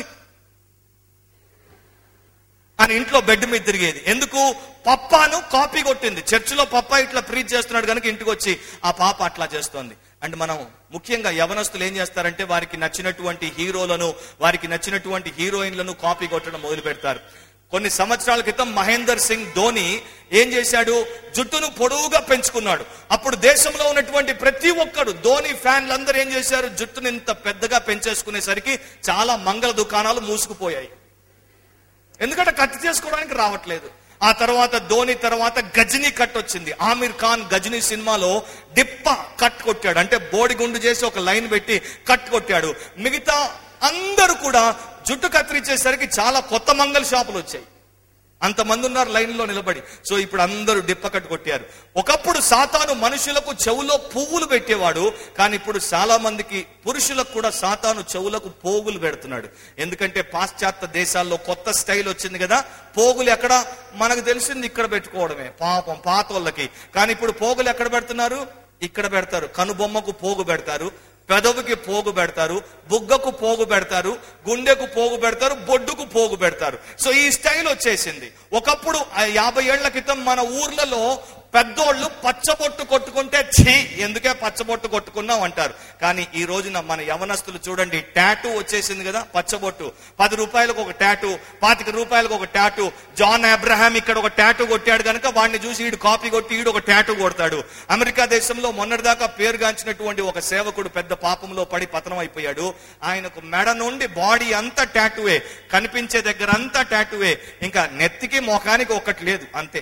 అని ఇంట్లో బెడ్ మీద తిరిగేది ఎందుకు పప్పాను కాపీ కొట్టింది చర్చిలో పప్పా ఇట్లా ప్రీచ్ చేస్తున్నాడు కనుక ఇంటికి వచ్చి ఆ పాప అట్లా చేస్తోంది అండ్ మనం ముఖ్యంగా యవనస్తులు ఏం చేస్తారంటే వారికి నచ్చినటువంటి హీరోలను వారికి నచ్చినటువంటి హీరోయిన్లను కాపీ కొట్టడం మొదలు పెడతారు కొన్ని సంవత్సరాల క్రితం మహేందర్ సింగ్ ధోని ఏం చేశాడు జుట్టును పొడవుగా పెంచుకున్నాడు అప్పుడు దేశంలో ఉన్నటువంటి ప్రతి ఒక్కడు ధోని ఫ్యాన్లందరూ ఏం చేశారు జుట్టును ఇంత పెద్దగా పెంచేసుకునేసరికి చాలా మంగళ దుకాణాలు మూసుకుపోయాయి ఎందుకంటే కట్ చేసుకోవడానికి రావట్లేదు ఆ తర్వాత ధోని తర్వాత గజనీ కట్ వచ్చింది ఆమిర్ ఖాన్ గజనీ సినిమాలో డిప్ప కట్ కొట్టాడు అంటే బోడిగుండు చేసి ఒక లైన్ పెట్టి కట్ కొట్టాడు మిగతా అందరూ కూడా జుట్టు కత్తిరించేసరికి చాలా కొత్త మంగళ షాపులు వచ్చాయి అంతమంది ఉన్నారు లైన్లో నిలబడి సో ఇప్పుడు అందరూ డిప్పకట్టు కొట్టారు ఒకప్పుడు సాతాను మనుషులకు చెవులో పువ్వులు పెట్టేవాడు కానీ ఇప్పుడు చాలా మందికి పురుషులకు కూడా సాతాను చెవులకు పోగులు పెడుతున్నాడు ఎందుకంటే పాశ్చాత్య దేశాల్లో కొత్త స్టైల్ వచ్చింది కదా పోగులు ఎక్కడ మనకు తెలిసింది ఇక్కడ పెట్టుకోవడమే పాపం పాత వాళ్ళకి కానీ ఇప్పుడు పోగులు ఎక్కడ పెడుతున్నారు ఇక్కడ పెడతారు కనుబొమ్మకు పోగు పెడతారు పెదవికి పోగు పెడతారు బుగ్గకు పోగు పెడతారు గుండెకు పోగు పెడతారు బొడ్డుకు పోగు పెడతారు సో ఈ స్టైల్ వచ్చేసింది ఒకప్పుడు ఆ యాభై ఏళ్ల క్రితం మన ఊర్లలో పెద్దోళ్ళు పచ్చబొట్టు కొట్టుకుంటే ఛీ ఎందుకే పచ్చబొట్టు కొట్టుకున్నాం అంటారు కానీ ఈ రోజున మన యవనస్తులు చూడండి టాటూ వచ్చేసింది కదా పచ్చబొట్టు పది రూపాయలకు ఒక టాటూ పాతిక రూపాయలకు ఒక టాటూ జాన్ అబ్రహాం ఇక్కడ ఒక టాటూ కొట్టాడు కనుక వాడిని చూసి ఈడు కాపీ కొట్టి ఈడు ఒక టాటూ కొడతాడు అమెరికా దేశంలో మొన్నటిదాకా పేరుగాంచినటువంటి ఒక సేవకుడు పెద్ద పాపంలో పడి పతనం అయిపోయాడు ఆయనకు మెడ నుండి బాడీ అంతా టాటూవే కనిపించే దగ్గర అంతా టాటూవే ఇంకా నెత్తికి మొఖానికి ఒకటి లేదు అంతే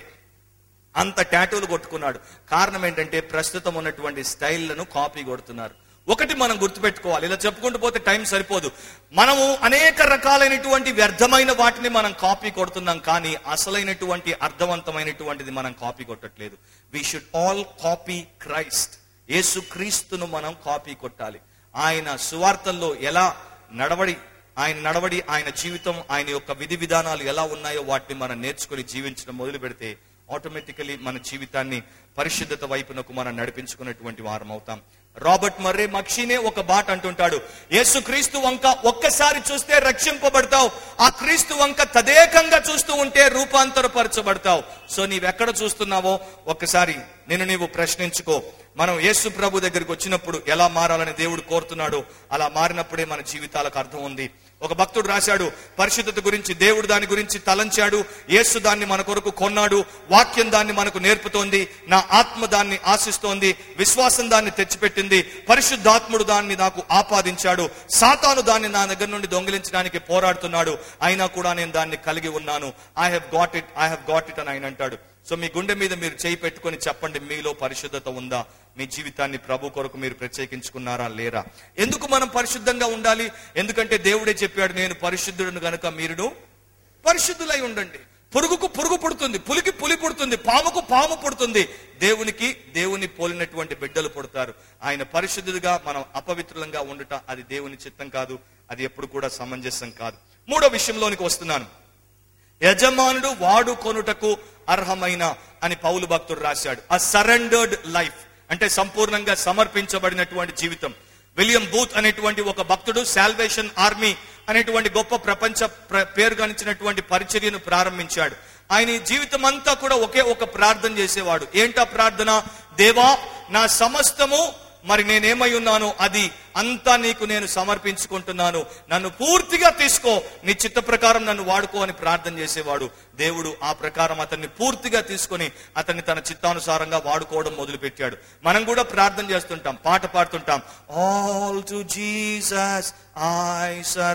అంత టాటూలు కొట్టుకున్నాడు కారణం ఏంటంటే ప్రస్తుతం ఉన్నటువంటి స్టైళ్లను కాపీ కొడుతున్నారు ఒకటి మనం గుర్తుపెట్టుకోవాలి ఇలా చెప్పుకుంటూ పోతే టైం సరిపోదు మనము అనేక రకాలైనటువంటి వ్యర్థమైన వాటిని మనం కాపీ కొడుతున్నాం కానీ అసలైనటువంటి అర్థవంతమైనటువంటిది మనం కాపీ కొట్టట్లేదు we should all copy Christ యేసు క్రీస్తును మనం కాపీ కొట్టాలి ఆయన సువార్తల్లో ఎలా నడవడి ఆయన నడవడి ఆయన జీవితం ఆయన యొక్క విధి విధానాలు ఎలా ఉన్నాయో వాటిని మనం నేర్చుకుని జీవించడం మొదలు పెడితే ఆటోమేటికలీ మన జీవితాన్ని పరిశుద్ధత వైపునకు మనం నడిపించుకున్నటువంటి వారం అవుతాం రాబర్ట్ మర్రే మక్షినే ఒక బాట అంటుంటాడు యేసు క్రీస్తు వంక ఒక్కసారి చూస్తే రక్షింపబడతావు ఆ క్రీస్తు వంక తదేకంగా చూస్తూ ఉంటే రూపాంతరపరచబడతావు సో నీవెక్కడ చూస్తున్నావో ఒక్కసారి నేను నీవు ప్రశ్నించుకో మనం యేసు ప్రభు దగ్గరికి వచ్చినప్పుడు ఎలా మారాలని దేవుడు కోరుతున్నాడో అలా మారినప్పుడే మన జీవితాలకు అర్థం ఉంది ఒక భక్తుడు రాశాడు పరిశుద్ధత గురించి దేవుడు దాని గురించి తలంచాడు యేసు దాన్ని మన కొరకు కొన్నాడు వాక్యం దాన్ని మనకు నేర్పుతోంది నా ఆత్మ దాన్ని ఆశిస్తోంది విశ్వాసం దాన్ని తెచ్చిపెట్టింది పరిశుద్ధాత్ముడు దాన్ని నాకు ఆపాదించాడు సాతాను దాన్ని నా దగ్గర నుండి దొంగిలించడానికి పోరాడుతున్నాడు అయినా కూడా నేను దాన్ని కలిగి ఉన్నాను I have got it I have got it అని ఆయన అంటాడు సో మీ గుండె మీద మీరు చేయి పెట్టుకొని చెప్పండి మీలో పరిశుద్ధత ఉందా మీ జీవితాన్ని ప్రభు కొరకు మీరు ప్రత్యేకించుకున్నారా లేరా ఎందుకు మనం పరిశుద్ధంగా ఉండాలి ఎందుకంటే దేవుడే చెప్పాడు నేను పరిశుద్ధుడును గనుక మీరును పరిశుద్ధులై ఉండండి పురుగుకు పురుగు పుడుతుంది పులికి పులి పుడుతుంది పాముకు పాము పుడుతుంది దేవునికి దేవుని పోలినటువంటి బిడ్డలు పుడతారు ఆయన పరిశుద్ధుడిగా మనం అపవిత్రులంగా ఉండుట అది దేవుని చిత్తం కాదు అది ఎప్పుడు కూడా సమంజసం కాదు మూడో విషయంలోనికి వస్తున్నాను యజమానుడు వాడుకొనుటకు అర్హమైన అని పౌలు భక్తుడు రాశాడు ఆ సరెండర్డ్ లైఫ్ అంటే సంపూర్ణంగా సమర్పించబడినటువంటి జీవితం విలియం బూత్ అనేటువంటి ఒక భక్తుడు సాల్వేషన్ ఆర్మీ అనేటువంటి గొప్ప ప్రపంచ ప్ర- పేరుగానిచ్చినటువంటి పరిచర్యను ప్రారంభించాడు ఆయన ఈ జీవితం అంతా కూడా ఒకే ఒక ప్రార్థన చేసేవాడు ఏంటా ప్రార్థన దేవా నా సమస్తము మరి నేనేమై ఉన్నానో అది అంతా నీకు నేను సమర్పించుకుంటున్నాను నన్ను పూర్తిగా తీసుకో నీ చిత్త ప్రకారం నన్ను వాడుకో అని ప్రార్థన చేసేవాడు దేవుడు ఆ ప్రకారం అతన్ని పూర్తిగా తీసుకొని అతన్ని తన చిత్తానుసారంగా వాడుకోవడం మొదలు పెట్టాడు మనం కూడా ప్రార్థన చేస్తుంటాం పాట పాడుతుంటాం all to Jesus I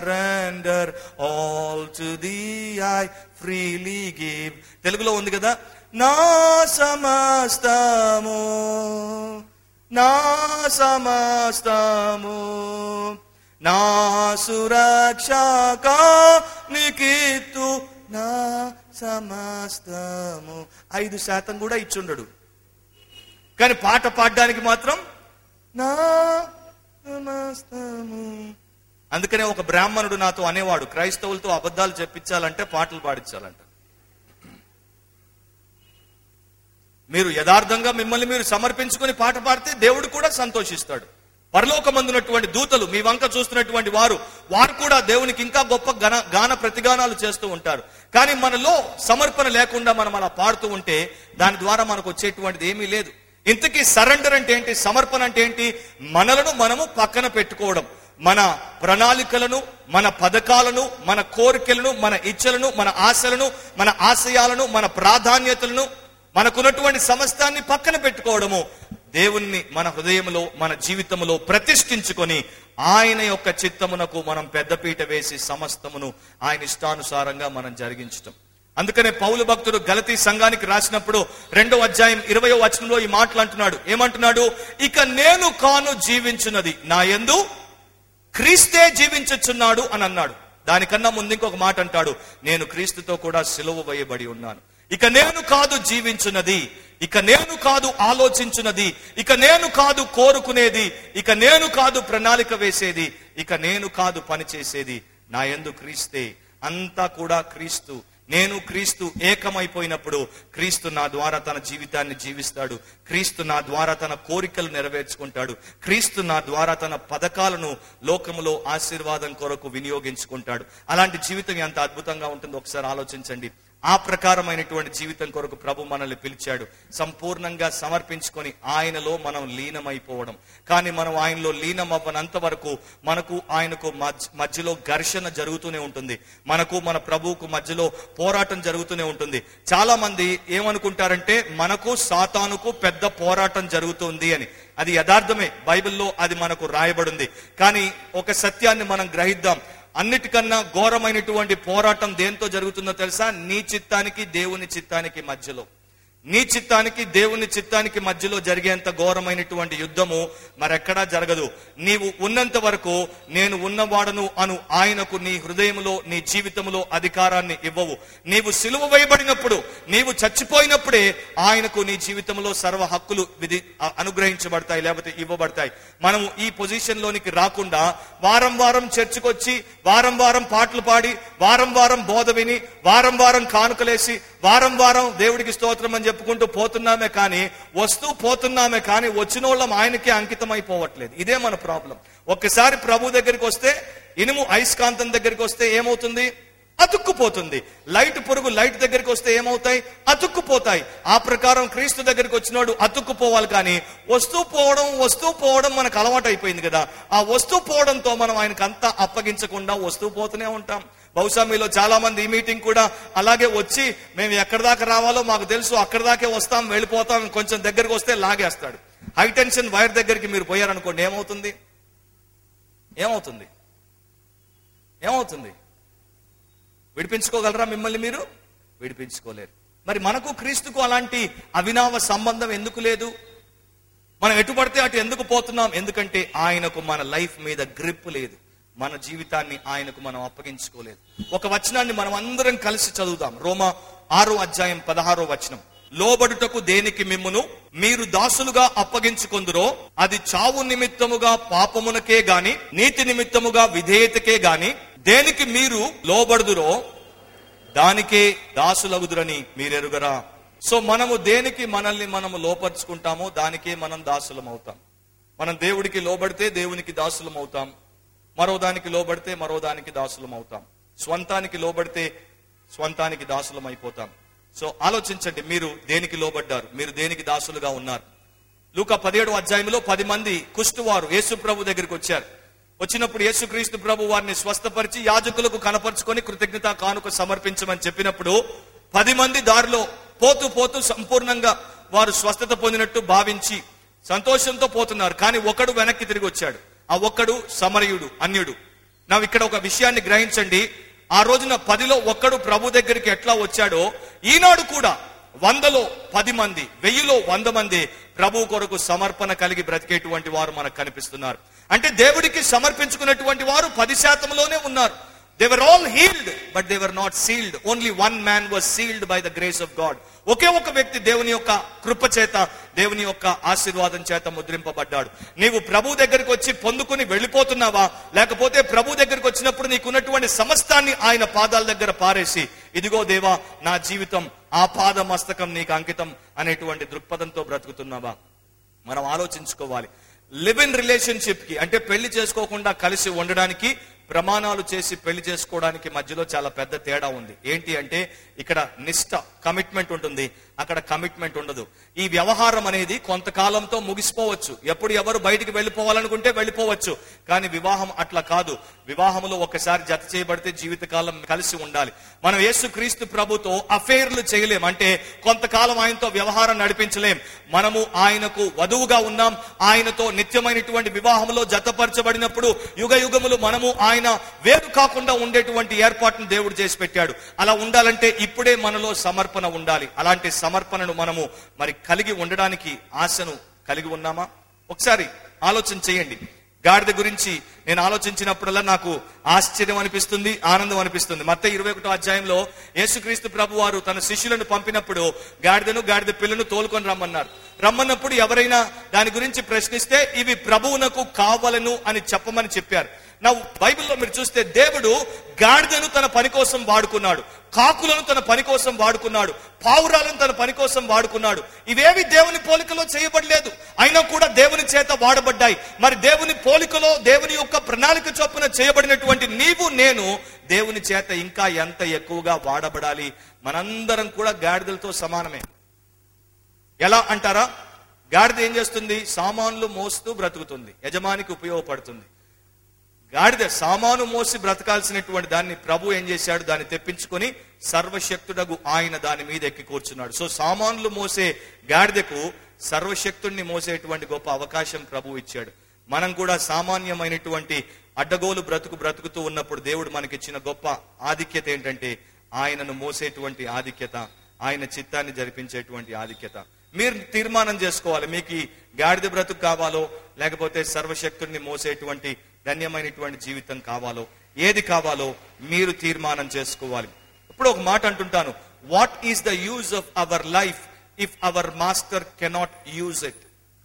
surrender all to thee I freely give తెలుగులో ఉంది కదా నా సమస్తము నా సమస్తము నా సురక్షక నికిత్తు నా సమస్తము ఐదు శాతం కూడా ఇచ్చుండడు కానీ పాట పాడడానికి మాత్రం నా సమస్తము అందుకనే ఒక బ్రాహ్మణుడు నాతో అనేవాడు క్రైస్తవులతో అబద్ధాలు చెప్పించాలంటే పాటలు పాడించాలంట మీరు యథార్థంగా మిమ్మల్ని మీరు సమర్పించుకొని పాట పాడితే దేవుడు కూడా సంతోషిస్తాడు పరలోకమందున్నటువంటి దూతలు మీ వంక చూస్తున్నటువంటి వారు వారు కూడా దేవునికి ఇంకా గొప్ప గణ గాన ప్రతిగానాలు చేస్తూ ఉంటారు కానీ మనలో సమర్పణ లేకుండా మనం అలా పాడుతూ ఉంటే దాని ద్వారా మనకు వచ్చేటువంటిది ఏమీ లేదు ఇంతకీ సరెండర్ అంటే ఏంటి సమర్పణ అంటే ఏంటి మనలను మనము పక్కన పెట్టుకోవడం మన ప్రణాళికలను మన పథకాలను మన కోరికలను మన ఇచ్చలను మన ఆశలను మన ఆశయాలను మన ప్రాధాన్యతలను మనకున్నటువంటి సమస్తాన్ని పక్కన పెట్టుకోవడము దేవుణ్ణి మన హృదయంలో మన జీవితంలో ప్రతిష్ఠించుకొని ఆయన యొక్క చిత్తమునకు మనం పెద్దపీట వేసి సమస్తమును ఆయన ఇష్టానుసారంగా మనం జరిగించటం అందుకనే పౌలు భక్తుడు గలతీ సంఘానికి రాసినప్పుడు రెండో అధ్యాయం ఇరవయో వచనంలో ఈ మాటలు అంటున్నాడు ఏమంటున్నాడు ఇక నేను కాను జీవించున్నది నా యందు క్రీస్తే జీవించుచున్నాడు అని అన్నాడు దానికన్నా ముందు ఇంకొక మాట అంటాడు నేను క్రీస్తుతో కూడా సిలువ వేయబడి ఉన్నాను ఇక నేను కాదు జీవించున్నది ఇక నేను కాదు ఆలోచించున్నది ఇక నేను కాదు కోరుకునేది ఇక నేను కాదు ప్రణాళిక వేసేది ఇక నేను కాదు పని చేసేది నా యందు క్రీస్తే అంతా కూడా క్రీస్తు నేను క్రీస్తు ఏకమైపోయినప్పుడు క్రీస్తు నా ద్వారా తన జీవితాన్ని జీవిస్తాడు క్రీస్తు నా ద్వారా తన కోరికలు నెరవేర్చుకుంటాడు క్రీస్తు నా ద్వారా తన పథకాలను లోకములో ఆశీర్వాదం కొరకు వినియోగించుకుంటాడు అలాంటి జీవితం ఎంత అద్భుతంగా ఉంటుందో ఒకసారి ఆలోచించండి ఆ ప్రకారమైనటువంటి జీవితం కొరకు ప్రభు మనల్ని పిలిచాడు సంపూర్ణంగా సమర్పించుకొని ఆయనలో మనం లీనమైపోవడం కానీ మనం ఆయనలో లీనం అవ్వనంత వరకు మనకు ఆయనకు మధ్య- మధ్యలో ఘర్షణ జరుగుతూనే ఉంటుంది మనకు మన ప్రభువుకు మధ్యలో పోరాటం జరుగుతూనే ఉంటుంది చాలా మంది ఏమనుకుంటారంటే మనకు సాతానుకు పెద్ద పోరాటం జరుగుతుంది అని అది యథార్థమే బైబిల్లో అది మనకు రాయబడింది కానీ ఒక సత్యాన్ని మనం గ్రహిద్దాం అన్నిటికన్నా ఘోరమైనటువంటి పోరాటం దేంతో జరుగుతుందో తెలుసా నీ చిత్తానికి దేవుని చిత్తానికి మధ్యలో నీ చిత్తానికి దేవుని చిత్తానికి మధ్యలో జరిగేంత ఘోరమైనటువంటి యుద్ధము మరెక్కడా జరగదు నీవు ఉన్నంత వరకు నేను ఉన్నవాడను అను ఆయనకు నీ హృదయములో నీ జీవితంలో అధికారాన్ని ఇవ్వవు నీవు సిలువ వేయబడినప్పుడు నీవు చచ్చిపోయినప్పుడే ఆయనకు నీ జీవితంలో సర్వ హక్కులు విధి అ- అనుగ్రహించబడతాయి లేకపోతే ఇవ్వబడతాయి మనము ఈ పొజిషన్ లోనికి రాకుండా వారం వారం చర్చకొచ్చి వారం వారం పాటలు పాడి వారం వారం బోధ విని వారం వారం కానుకలేసి వారం వారం దేవుడికి స్తోత్రం అని చెప్పుకుంటూ పోతున్నామే కానీ వస్తూ పోతున్నామే కానీ వచ్చిన వాళ్ళం ఆయనకే అంకితం అయిపోవట్లేదు ఇదే మన ప్రాబ్లం ఒక్కసారి ప్రభు దగ్గరికి వస్తే ఇనుము అయస్కాంతం దగ్గరికి వస్తే ఏమవుతుంది అతుక్కుపోతుంది లైట్ పురుగు లైట్ దగ్గరికి వస్తే ఏమవుతాయి అతుక్కుపోతాయి ఆ ప్రకారం క్రీస్తు దగ్గరికి వచ్చినోడు అతుక్కుపోవాలి కానీ వస్తూ పోవడం వస్తూ పోవడం మనకు అలవాటు అయిపోయింది కదా ఆ వస్తూ పోవడంతో మనం ఆయనకు అంతా అప్పగించకుండా వస్తూ పోతూనే ఉంటాం బహుశా మీలో చాలా మంది ఈ మీటింగ్ కూడా అలాగే వచ్చి మేము ఎక్కడి దాకా రావాలో మాకు తెలుసు అక్కడి దాకే వస్తాం వెళ్ళిపోతాం కొంచెం దగ్గరికి వస్తే లాగేస్తాడు హై టెన్షన్ వైర్ దగ్గరికి మీరు పోయారనుకోండి ఏమవుతుంది ఏమవుతుంది ఏమవుతుంది విడిపించుకోగలరా మిమ్మల్ని మీరు విడిపించుకోలేరు మరి మనకు క్రీస్తుకు అలాంటి అవినావ సంబంధం ఎందుకు లేదు మనం ఎటు పడితే అటు ఎందుకు పోతున్నాం ఎందుకంటే ఆయనకు మన లైఫ్ మీద గ్రిప్ లేదు మన జీవితాన్ని ఆయనకు మనం అప్పగించుకోలేదు ఒక వచనాన్ని మనం అందరం కలిసి చదువుదాం రోమా ఆరో అధ్యాయం పదహారో వచనం లోబడుటకు దేనికి మిమ్మును మీరు దాసులుగా అప్పగించుకొందురో అది చావు నిమిత్తముగా పాపమునకే గాని నీతి నిమిత్తముగా విధేయతకే గాని దేనికి మీరు లోబడుదురో దానికే దాసులగుదురని మీరెరుగరా సో మనము దేనికి మనల్ని మనము లోపరుచుకుంటామో దానికే మనం దాసులం అవుతాం మనం దేవుడికి లోబడితే దేవునికి దాసులం అవుతాం మరో దానికి లోబడితే మరో దానికి దాసులం అవుతాం స్వంతానికి లోబడితే స్వంతానికి దాసులం అయిపోతాం సో ఆలోచించండి మీరు దేనికి లోబడ్డారు మీరు దేనికి దాసులుగా ఉన్నారు లూకా పదిహేడు అధ్యాయంలో పది మంది కుష్టువారు యేసు ప్రభు దగ్గరికి వచ్చారు వచ్చినప్పుడు యేసుక్రీస్తు ప్రభు వారిని స్వస్థపరిచి యాజకులకు కనపరుచుకొని కృతజ్ఞత కానుక సమర్పించమని చెప్పినప్పుడు పది మంది దారిలో పోతూ పోతూ సంపూర్ణంగా వారు స్వస్థత పొందినట్టు భావించి సంతోషంతో పోతున్నారు కానీ ఒకడు వెనక్కి తిరిగి వచ్చాడు ఆ ఒక్కడు సమరయుడు అన్యుడు నా ఇక్కడ ఒక విషయాన్ని గ్రహించండి ఆ రోజున పదిలో ఒక్కడు ప్రభు దగ్గరికి ఎట్లా వచ్చాడో ఈనాడు కూడా వందలో పది మంది వెయ్యిలో వంద మంది ప్రభు కొరకు సమర్పణ కలిగి బ్రతికేటువంటి వారు మనకు కనిపిస్తున్నారు అంటే దేవుడికి సమర్పించుకున్నటువంటి వారు పది శాతంలోనే ఉన్నారు they were all healed but they were not sealed only one man was sealed by the grace of God ఒకే ఒక వ్యక్తి దేవుని యొక్క కృప చేత దేవుని యొక్క ఆశీర్వాదం చేత ముద్రింపబడ్డాడు నీవు ప్రభు దగ్గరికి వచ్చి పొందుకుని వెళ్ళిపోతున్నావా లేకపోతే ప్రభు దగ్గరికి వచ్చినప్పుడు నీకున్నటువంటి సమస్తాన్ని ఆయన పాదాల దగ్గర పారేసి ఇదిగో దేవా నా జీవితం ఆ పాద మస్తకం నీకు అంకితం అనేటువంటి దృక్పథంతో బ్రతుకుతున్నావా మనం ఆలోచించుకోవాలి లివ్ ఇన్ రిలేషన్షిప్ కి అంటే పెళ్లి చేసుకోకుండా కలిసి ఉండడానికి ప్రమాణాలు చేసి పెళ్లి చేసుకోవడానికి మధ్యలో చాలా పెద్ద తేడా ఉంది ఏంటి అంటే ఇక్కడ నిష్ట కమిట్మెంట్ ఉంటుంది అక్కడ కమిట్మెంట్ ఉండదు ఈ వ్యవహారం అనేది కొంతకాలంతో ముగిసిపోవచ్చు ఎప్పుడు ఎవరు బయటికి వెళ్ళిపోవాలనుకుంటే వెళ్ళిపోవచ్చు కానీ వివాహం అట్లా కాదు వివాహంలో ఒకసారి జత చేయబడితే జీవితకాలం కలిసి ఉండాలి మనం యేసు క్రీస్తు ప్రభుతో అఫేర్లు చేయలేం అంటే కొంతకాలం ఆయనతో వ్యవహారం నడిపించలేం మనము ఆయనకు వధువుగా ఉన్నాం ఆయనతో నిత్యమైనటువంటి వివాహంలో జతపరచబడినప్పుడు యుగ యుగములు మనము ఆయన వేరు కాకుండా ఉండేటువంటి ఏర్పాటును దేవుడు చేసి పెట్టాడు అలా ఉండాలంటే ఇప్పుడే మనలో సమర్పణ ఉండాలి అలాంటి సమర్పణను మనము మరి కలిగి ఉండడానికి ఆశను కలిగి ఉన్నామా ఒకసారి ఆలోచన చేయండి గాడిద గురించి నేను ఆలోచించినప్పుడల్లా నాకు ఆశ్చర్యం అనిపిస్తుంది ఆనందం అనిపిస్తుంది మత్త ఇరవై ఒకటో అధ్యాయంలో యేసుక్రీస్తు ప్రభు వారు తన శిష్యులను పంపినప్పుడు గాడిదను గాడిద పిల్లను తోలుకొని రమ్మన్నారు రమ్మన్నప్పుడు ఎవరైనా దాని గురించి ప్రశ్నిస్తే ఇవి ప్రభువునకు కావలను అని చెప్పమని చెప్పారు నా బైబిల్లో మీరు చూస్తే దేవుడు గాడిదను తన పని కోసం వాడుకున్నాడు కాకులను తన పని కోసం వాడుకున్నాడు పావురాలను తన పని కోసం వాడుకున్నాడు ఇవేవి దేవుని పోలికలో చేయబడలేదు అయినా కూడా దేవుని చేత వాడబడ్డాయి మరి దేవుని పోలికలో దేవుని యొక్క ప్రణాళిక చొప్పున చేయబడినటువంటి నీవు నేను దేవుని చేత ఇంకా ఎంత ఎక్కువగా వాడబడాలి మనందరం కూడా గాడిదలతో సమానమే ఎలా అంటారా గాడిద ఏం చేస్తుంది సామాన్లు మోస్తూ బ్రతుకుతుంది యజమానికి ఉపయోగపడుతుంది గాడిద సామాను మోసి బ్రతకాల్సినటువంటి దాన్ని ప్రభు ఏం చేశాడు దాన్ని తెప్పించుకొని సర్వశక్తుడగు ఆయన దాని మీద ఎక్కి కూర్చున్నాడు సో సామాన్లు మోసే గాడిదకు సర్వశక్తుడిని మోసేటువంటి గొప్ప అవకాశం ప్రభు ఇచ్చాడు మనం కూడా సామాన్యమైనటువంటి అడ్డగోలు బ్రతుకు బ్రతుకుతూ ఉన్నప్పుడు దేవుడు మనకిచ్చిన గొప్ప ఆధిక్యత ఏంటంటే ఆయనను మోసేటువంటి ఆధిక్యత ఆయన చిత్తాన్ని జరిపించేటువంటి ఆధిక్యత మీరు తీర్మానం చేసుకోవాలి మీకు ఈ గాడిద బ్రతుకు కావాలో లేకపోతే సర్వశక్తుడిని మోసేటువంటి ధన్యమైనటువంటి జీవితం కావాలో ఏది కావాలో మీరు తీర్మానం చేసుకోవాలి ఇప్పుడు ఒక మాట అంటుంటాను what is the use of our life if our master cannot use it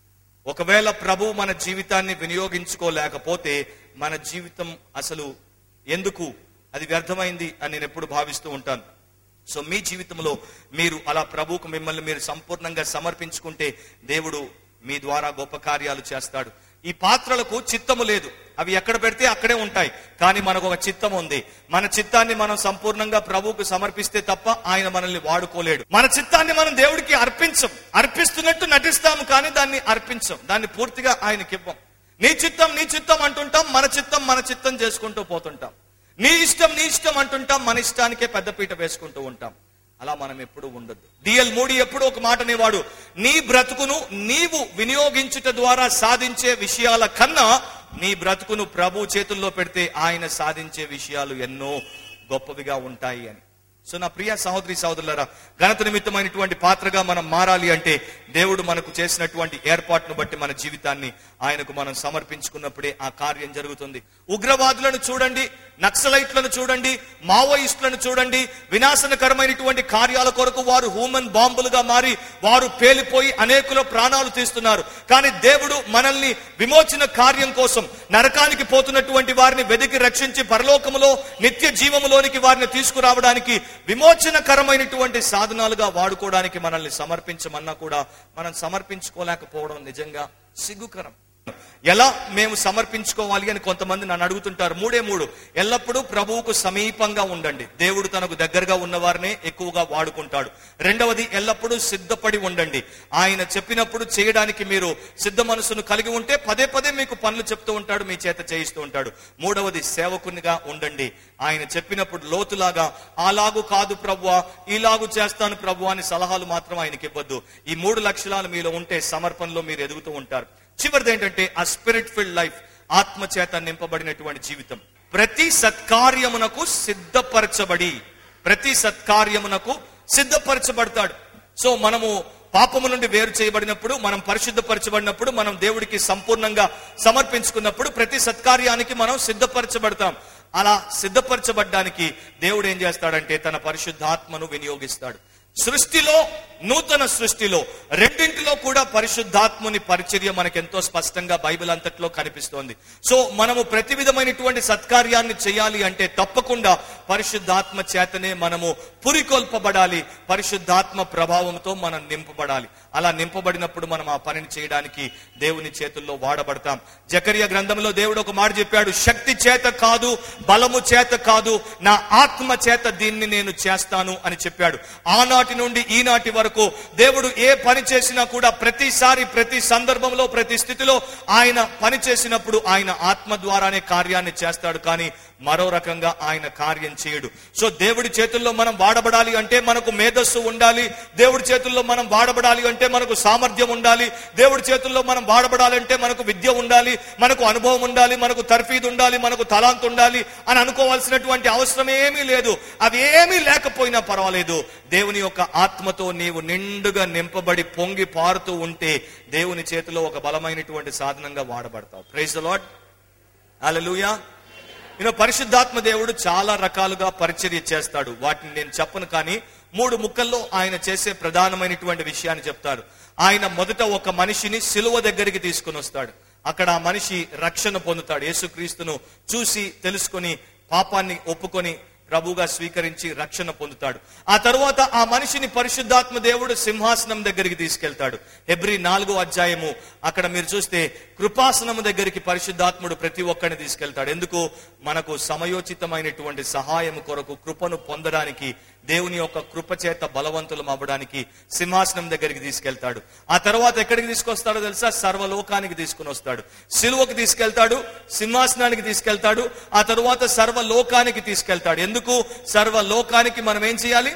ఒకవేళ ప్రభు మన జీవితాన్ని వినియోగించుకోలేకపోతే మన జీవితం అసలు ఎందుకు అది వ్యర్థమైంది అని నేను ఎప్పుడు భావిస్తూ ఉంటాను సో మీ జీవితంలో మీరు అలా ప్రభువుకు మిమ్మల్ని మీరు సంపూర్ణంగా సమర్పించుకుంటే దేవుడు మీ ద్వారా గొప్ప కార్యాలు చేస్తాడు ఈ పాత్రలకు చిత్తము లేదు అవి ఎక్కడ పెడితే అక్కడే ఉంటాయి కానీ మనకు ఒక చిత్తం ఉంది మన చిత్తాన్ని మనం సంపూర్ణంగా ప్రభువుకు సమర్పిస్తే తప్ప ఆయన మనల్ని వాడుకోలేడు మన చిత్తాన్ని మనం దేవుడికి అర్పించం అర్పిస్తున్నట్టు నటిస్తాము కానీ దాన్ని అర్పించం దాన్ని పూర్తిగా ఆయనకి ఇవ్వం నీ చిత్తం నీ చిత్తం అంటుంటాం మన చిత్తం మన చిత్తం చేసుకుంటూ పోతుంటాం నీ ఇష్టం నీ ఇష్టం అంటుంటాం మన ఇష్టానికే పెద్దపీట వేసుకుంటూ ఉంటాం అలా మనం ఎప్పుడు ఉండొద్దు డిఎల్ మోడీ ఎప్పుడు ఒక మాట అనేవాడు నీ బ్రతుకును నీవు వినియోగించుట ద్వారా సాధించే విషయాల కన్నా నీ బ్రతుకును ప్రభు చేతుల్లో పెడితే ఆయన సాధించే విషయాలు ఎన్నో గొప్పవిగా ఉంటాయి అని సో నా ప్రియ సహోదరి సహోదరులరా ఘనత నిమిత్తమైనటువంటి పాత్రగా మనం మారాలి అంటే దేవుడు మనకు చేసినటువంటి ఏర్పాటును బట్టి మన జీవితాన్ని ఆయనకు మనం సమర్పించుకున్నప్పుడే ఆ కార్యం జరుగుతుంది ఉగ్రవాదులను చూడండి నక్సలైట్లను చూడండి మావోయిస్టులను చూడండి వినాశనకరమైనటువంటి కార్యాల కొరకు వారు హ్యూమన్ బాంబులుగా మారి వారు పేలిపోయి అనేకుల ప్రాణాలు తీస్తున్నారు కానీ దేవుడు మనల్ని విమోచన కార్యం కోసం నరకానికి పోతున్నటువంటి వారిని వెతికి రక్షించి పరలోకములో నిత్య జీవములోనికి వారిని తీసుకురావడానికి విమోచనకరమైనటువంటి సాధనాలుగా వాడుకోవడానికి మనల్ని సమర్పించమన్నా కూడా మనం సమర్పించుకోలేకపోవడం నిజంగా సిగ్గుకరం ఎలా మేము సమర్పించుకోవాలి అని కొంతమంది నన్ను అడుగుతుంటారు మూడే మూడు ఎల్లప్పుడూ ప్రభువుకు సమీపంగా ఉండండి దేవుడు తనకు దగ్గరగా ఉన్నవారినే ఎక్కువగా వాడుకుంటాడు రెండవది ఎల్లప్పుడూ సిద్ధపడి ఉండండి ఆయన చెప్పినప్పుడు చేయడానికి మీరు సిద్ధ మనసును కలిగి ఉంటే పదే పదే మీకు పనులు చెప్తూ ఉంటాడు మీ చేత చేయిస్తూ ఉంటాడు మూడవది సేవకునిగా ఉండండి ఆయన చెప్పినప్పుడు లోతులాగా అలాగు కాదు ప్రభువా ఇలాగు చేస్తాను ప్రభు అని సలహాలు మాత్రం ఆయనకి ఇవ్వద్దు ఈ మూడు లక్షణాలు మీలో ఉంటే సమర్పణలో మీరు ఎదుగుతూ ఉంటారు చివరిది ఏంటంటే ఆ స్పిరిట్ ఫిల్డ్ లైఫ్ ఆత్మ చేత నింపబడినటువంటి జీవితం ప్రతి సత్కార్యమునకు సిద్ధపరచబడి ప్రతి సత్కార్యమునకు సిద్ధపరచబడతాడు సో మనము పాపము నుండి వేరు చేయబడినప్పుడు మనం పరిశుద్ధపరచబడినప్పుడు మనం దేవుడికి సంపూర్ణంగా సమర్పించుకున్నప్పుడు ప్రతి సత్కార్యానికి మనం సిద్ధపరచబడతాం అలా సిద్ధపరచబడ్డానికి దేవుడు ఏం చేస్తాడంటే తన పరిశుద్ధాత్మను వినియోగిస్తాడు సృష్టిలో నూతన సృష్టిలో రెండింటిలో కూడా పరిశుద్ధాత్ముని పరిచర్య మనకు ఎంతో స్పష్టంగా బైబిల్ అంతట్లో కనిపిస్తోంది సో మనము ప్రతి విధమైనటువంటి సత్కార్యాన్ని చేయాలి అంటే తప్పకుండా పరిశుద్ధాత్మ చేతనే మనము పురికొల్పబడాలి పరిశుద్ధాత్మ ప్రభావంతో మనం నింపబడాలి అలా నింపబడినప్పుడు మనం ఆ పనిని చేయడానికి దేవుని చేతుల్లో వాడబడతాం జకర్య గ్రంథంలో దేవుడు ఒక మాట చెప్పాడు శక్తి చేత కాదు బలము చేత కాదు నా ఆత్మ చేత దీన్ని నేను చేస్తాను అని చెప్పాడు ఆనాటి నుండి ఈనాటి వరకు దేవుడు ఏ పని చేసినా కూడా ప్రతిసారి ప్రతి సందర్భంలో ప్రతి స్థితిలో ఆయన పని చేసినప్పుడు ఆయన ఆత్మ ద్వారానే కార్యాన్ని చేస్తాడు కానీ మరో రకంగా ఆయన కార్యం చేయడు సో దేవుడి చేతుల్లో మనం వాడబడాలి అంటే మనకు మేధస్సు ఉండాలి దేవుడి చేతుల్లో మనం వాడబడాలి అంటే మనకు సామర్థ్యం ఉండాలి దేవుడి చేతుల్లో మనం వాడబడాలంటే మనకు విద్య ఉండాలి మనకు అనుభవం ఉండాలి మనకు తర్ఫీదు ఉండాలి మనకు తలాంత్ ఉండాలి అని అనుకోవాల్సినటువంటి అవసరం ఏమీ లేదు అవి ఏమీ లేకపోయినా పర్వాలేదు దేవుని యొక్క ఆత్మతో నీవు నిండుగా నింపబడి పొంగి పారుతూ ఉంటే దేవుని చేతిలో ఒక బలమైనటువంటి సాధనంగా వాడబడతావు ప్రైజ్ ద లాడ్ అలలుయా నేను పరిశుద్ధాత్మ దేవుడు చాలా రకాలుగా పరిచర్య చేస్తాడు వాటిని నేను చెప్పను కానీ మూడు ముక్కల్లో ఆయన చేసే ప్రధానమైనటువంటి విషయాన్ని చెప్తాడు ఆయన మొదట ఒక మనిషిని సిలువ దగ్గరికి తీసుకుని వస్తాడు అక్కడ ఆ మనిషి రక్షణ పొందుతాడు యేసుక్రీస్తును చూసి తెలుసుకొని పాపాన్ని ఒప్పుకొని ప్రభుగా స్వీకరించి రక్షణ పొందుతాడు ఆ తరువాత ఆ మనిషిని పరిశుద్ధాత్మ దేవుడు సింహాసనం దగ్గరికి తీసుకెళ్తాడు ఎబ్రి నాలుగో అధ్యాయము అక్కడ మీరు చూస్తే కృపాసనము దగ్గరికి పరిశుద్ధాత్ముడు ప్రతి ఒక్కరిని తీసుకెళ్తాడు ఎందుకు మనకు సమయోచితమైనటువంటి సహాయం కొరకు కృపను పొందడానికి దేవుని యొక్క కృప చేత బలవంతులం అవ్వడానికి సింహాసనం దగ్గరికి తీసుకెళ్తాడు ఆ తర్వాత ఎక్కడికి తీసుకొస్తాడో తెలుసా సర్వలోకానికి తీసుకుని వస్తాడు సిలువకు తీసుకెళ్తాడు సింహాసనానికి తీసుకెళ్తాడు ఆ తరువాత సర్వలోకానికి తీసుకెళ్తాడు ఎందుకు సర్వలోకానికి మనం ఏం చేయాలి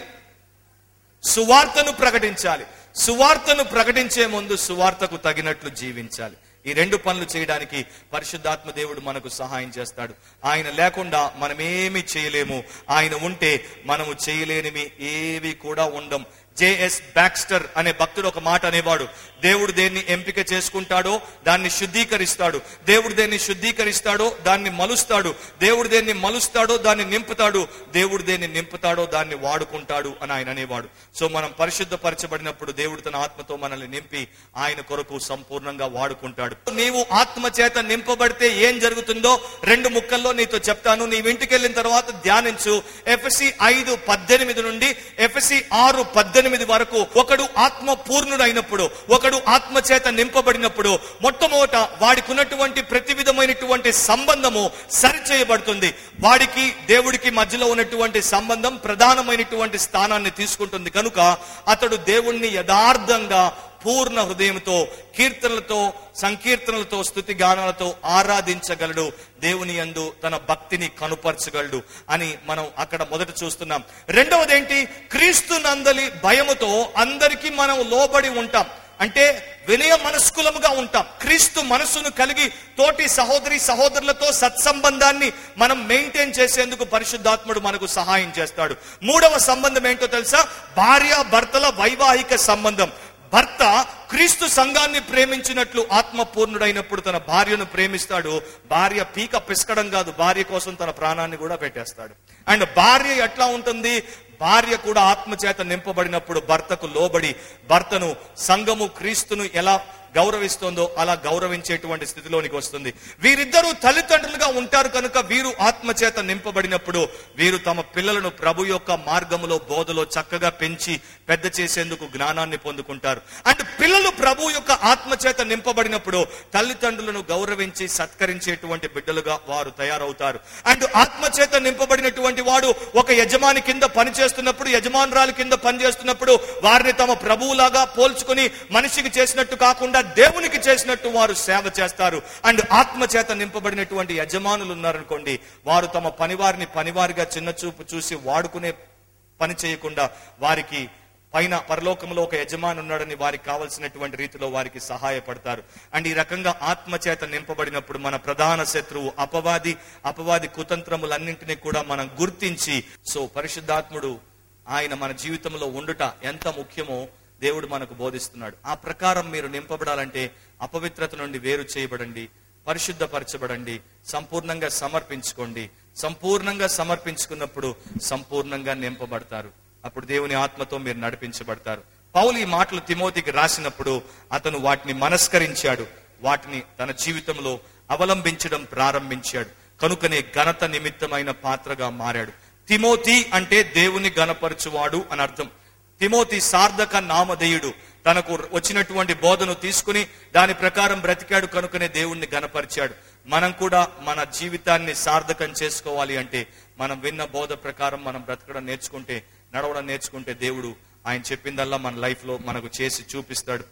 సువార్తను ప్రకటించాలి సువార్తను ప్రకటించే ముందు సువార్తకు తగినట్లు జీవించాలి ఈ రెండు పనులు చేయడానికి పరిశుద్ధాత్మ దేవుడు మనకు సహాయం చేస్తాడు ఆయన లేకుండా మనమేమి చేయలేము ఆయన ఉంటే మనము చేయలేనివి ఏవి కూడా ఉండం జేఎస్ బ్యాక్స్టర్ అనే భక్తుడు ఒక మాట అనేవాడు దేవుడు దేన్ని ఎంపిక చేసుకుంటాడో దాన్ని శుద్ధీకరిస్తాడు దేవుడు దేన్ని శుద్ధీకరిస్తాడో దాన్ని మలుస్తాడు దేవుడు దేన్ని మలుస్తాడో దాన్ని నింపుతాడు దేవుడు దేన్ని నింపుతాడో దాన్ని వాడుకుంటాడు అని ఆయన అనేవాడు సో మనం పరిశుద్ధపరచబడినప్పుడు దేవుడు తన ఆత్మతో మనల్ని నింపి ఆయన కొరకు సంపూర్ణంగా వాడుకుంటాడు నీవు ఆత్మ చేత నింపబడితే ఏం జరుగుతుందో రెండు ముక్కల్లో నీతో చెప్తాను నీవు ఇంటికి వెళ్ళిన తర్వాత ధ్యానించు ఎఫ్ఎసి ఐదు పద్దెనిమిది నుండి ఎఫ్ఎసి ఆరు పద్దెనిమిది వరకు ఒకడు ఆత్మ పూర్ణుడైనప్పుడు ఒకడు ఆత్మ చేత నింపబడినప్పుడు మొట్టమొదట వాడికి ఉన్నటువంటి ప్రతి విధమైనటువంటి సంబంధము సరిచేయబడుతుంది వాడికి దేవుడికి మధ్యలో ఉన్నటువంటి సంబంధం ప్రధానమైనటువంటి స్థానాన్ని తీసుకుంటుంది కనుక అతడు దేవుణ్ణి యథార్థంగా పూర్ణ హృదయంతో కీర్తనలతో సంకీర్తనలతో స్థుతి గానాలతో ఆరాధించగలడు దేవుని యందు తన భక్తిని కనుపరచగలడు అని మనం అక్కడ మొదట చూస్తున్నాం రెండవది ఏంటి క్రీస్తు నందలి భయముతో అందరికీ మనం లోబడి ఉంటాం అంటే వినయ మనస్కులముగా ఉంటాం క్రీస్తు మనసును కలిగి తోటి సహోదరి సహోదరులతో సత్సంబంధాన్ని మనం మెయింటైన్ చేసేందుకు పరిశుద్ధాత్ముడు మనకు సహాయం చేస్తాడు మూడవ సంబంధం ఏంటో తెలుసా భార్య భర్తల వైవాహిక సంబంధం భర్త క్రీస్తు సంఘాన్ని ప్రేమించినట్లు ఆత్మ పూర్ణుడైనప్పుడు తన భార్యను ప్రేమిస్తాడు భార్య పీక పిసకడం కాదు భార్య కోసం తన ప్రాణాన్ని కూడా పెట్టేస్తాడు అండ్ భార్య ఎట్లా ఉంటుంది భార్య కూడా ఆత్మ చేత నింపబడినప్పుడు భర్తకు లోబడి భర్తను సంఘము క్రీస్తును ఎలా గౌరవిస్తుందో అలా గౌరవించేటువంటి స్థితిలోనికి వస్తుంది వీరిద్దరూ తల్లిదండ్రులుగా ఉంటారు కనుక వీరు ఆత్మ చేత నింపబడినప్పుడు వీరు తమ పిల్లలను ప్రభు యొక్క మార్గములో బోధలో చక్కగా పెంచి పెద్ద చేసేందుకు జ్ఞానాన్ని పొందుకుంటారు అండ్ పిల్లలు ప్రభు యొక్క ఆత్మ చేత నింపబడినప్పుడు తల్లిదండ్రులను గౌరవించి సత్కరించేటువంటి బిడ్డలుగా వారు తయారవుతారు అండ్ ఆత్మ చేత నింపబడినటువంటి వాడు ఒక యజమాని కింద పనిచేస్తున్నప్పుడు యజమానురాలు కింద పనిచేస్తున్నప్పుడు వారిని తమ ప్రభువులాగా పోల్చుకొని మనిషికి చేసినట్టు కాకుండా దేవునికి చేసినట్టు వారు సేవ చేస్తారు అండ్ ఆత్మ చేత నింపబడినటువంటి యజమానులు ఉన్నారనుకోండి వారు తమ పనివారిని పనివారిగా చిన్న చూపు చూసి వాడుకునే పని చేయకుండా వారికి పైన పరలోకంలో ఒక యజమాని ఉన్నాడని వారికి కావలసినటువంటి రీతిలో వారికి సహాయపడతారు అండ్ ఈ రకంగా ఆత్మ చేత నింపబడినప్పుడు మన ప్రధాన శత్రువు అపవాది అపవాది కుతంత్రములన్నింటినీ కూడా మనం గుర్తించి సో పరిశుద్ధాత్ముడు ఆయన మన జీవితంలో ఉండుట ఎంత ముఖ్యమో దేవుడు మనకు బోధిస్తున్నాడు ఆ ప్రకారం మీరు నింపబడాలంటే అపవిత్రత నుండి వేరు చేయబడండి పరిశుద్ధపరచబడండి సంపూర్ణంగా సమర్పించుకోండి సంపూర్ణంగా సమర్పించుకున్నప్పుడు సంపూర్ణంగా నింపబడతారు అప్పుడు దేవుని ఆత్మతో మీరు నడిపించబడతారు పౌలు ఈ మాటలు తిమోతికి రాసినప్పుడు అతను వాటిని మనస్కరించాడు వాటిని తన జీవితంలో అవలంబించడం ప్రారంభించాడు కనుకనే ఘనత నిమిత్తమైన పాత్రగా మారాడు తిమోతి అంటే దేవుని గణపరచువాడు అని అర్థం తిమోతి సార్థక నామధేయుడు తనకు వచ్చినటువంటి బోధను తీసుకుని దాని ప్రకారం బ్రతికాడు కనుకనే దేవుణ్ణి గణపరిచాడు మనం కూడా మన జీవితాన్ని సార్థకం చేసుకోవాలి అంటే మనం విన్న బోధ ప్రకారం మనం బ్రతకడం నేర్చుకుంటే నడవడం నేర్చుకుంటే దేవుడు ఆయన చెప్పిందల్లా మన లైఫ్ లో మనకు చేసి చూపిస్తాడు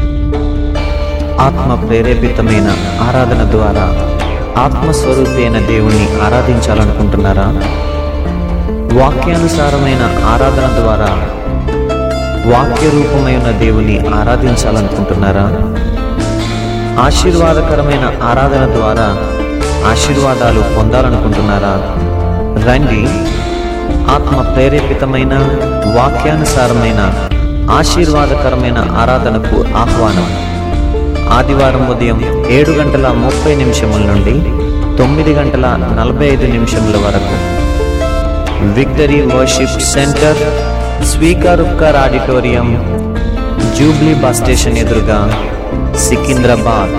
ఆత్మ ప్రేరేపితమైన ఆరాధన ద్వారా ఆత్మస్వరూపి అయిన దేవుణ్ణి ఆరాధించాలనుకుంటున్నారా వాక్యానుసారమైన ఆరాధన ద్వారా వాక్య రూపమైన దేవుని ఆరాధించాలనుకుంటున్నారా ఆశీర్వాదకరమైన ఆరాధన ద్వారా ఆశీర్వాదాలు పొందాలనుకుంటున్నారా రండి ఆత్మ ప్రేరేపితమైన వాక్యానుసారమైన ఆశీర్వాదకరమైన ఆరాధనకు ఆహ్వానం ఆదివారం ఉదయం ఏడు గంటల ముప్పై నిమిషముల నుండి తొమ్మిది గంటల నలభై ఐదు నిమిషముల వరకు victory worship centre Swikarukkar auditorium Jubilee bus station ఎదురుగా సికింద్రాబాద్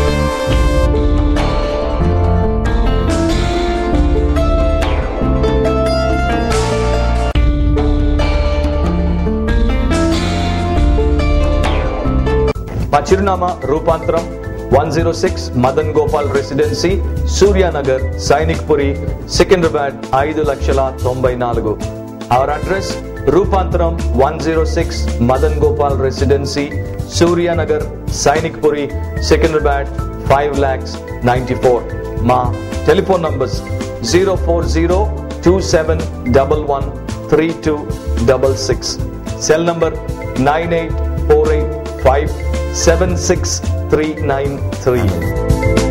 మా చిరునామా Rupantharam one zero six Madan Gopal residency Suryanagar Sainikpuri Secunderabad ఐదు లక్షల తొంభై నాలుగు our address Rupantharam one zero six Madan Gopal residency Suryanagar Sainikpuri Secunderabad five lakhs ninety four మా telephone numbers zero four zero two seven double one three two double six cell number nine eight four eight five seven six three nine three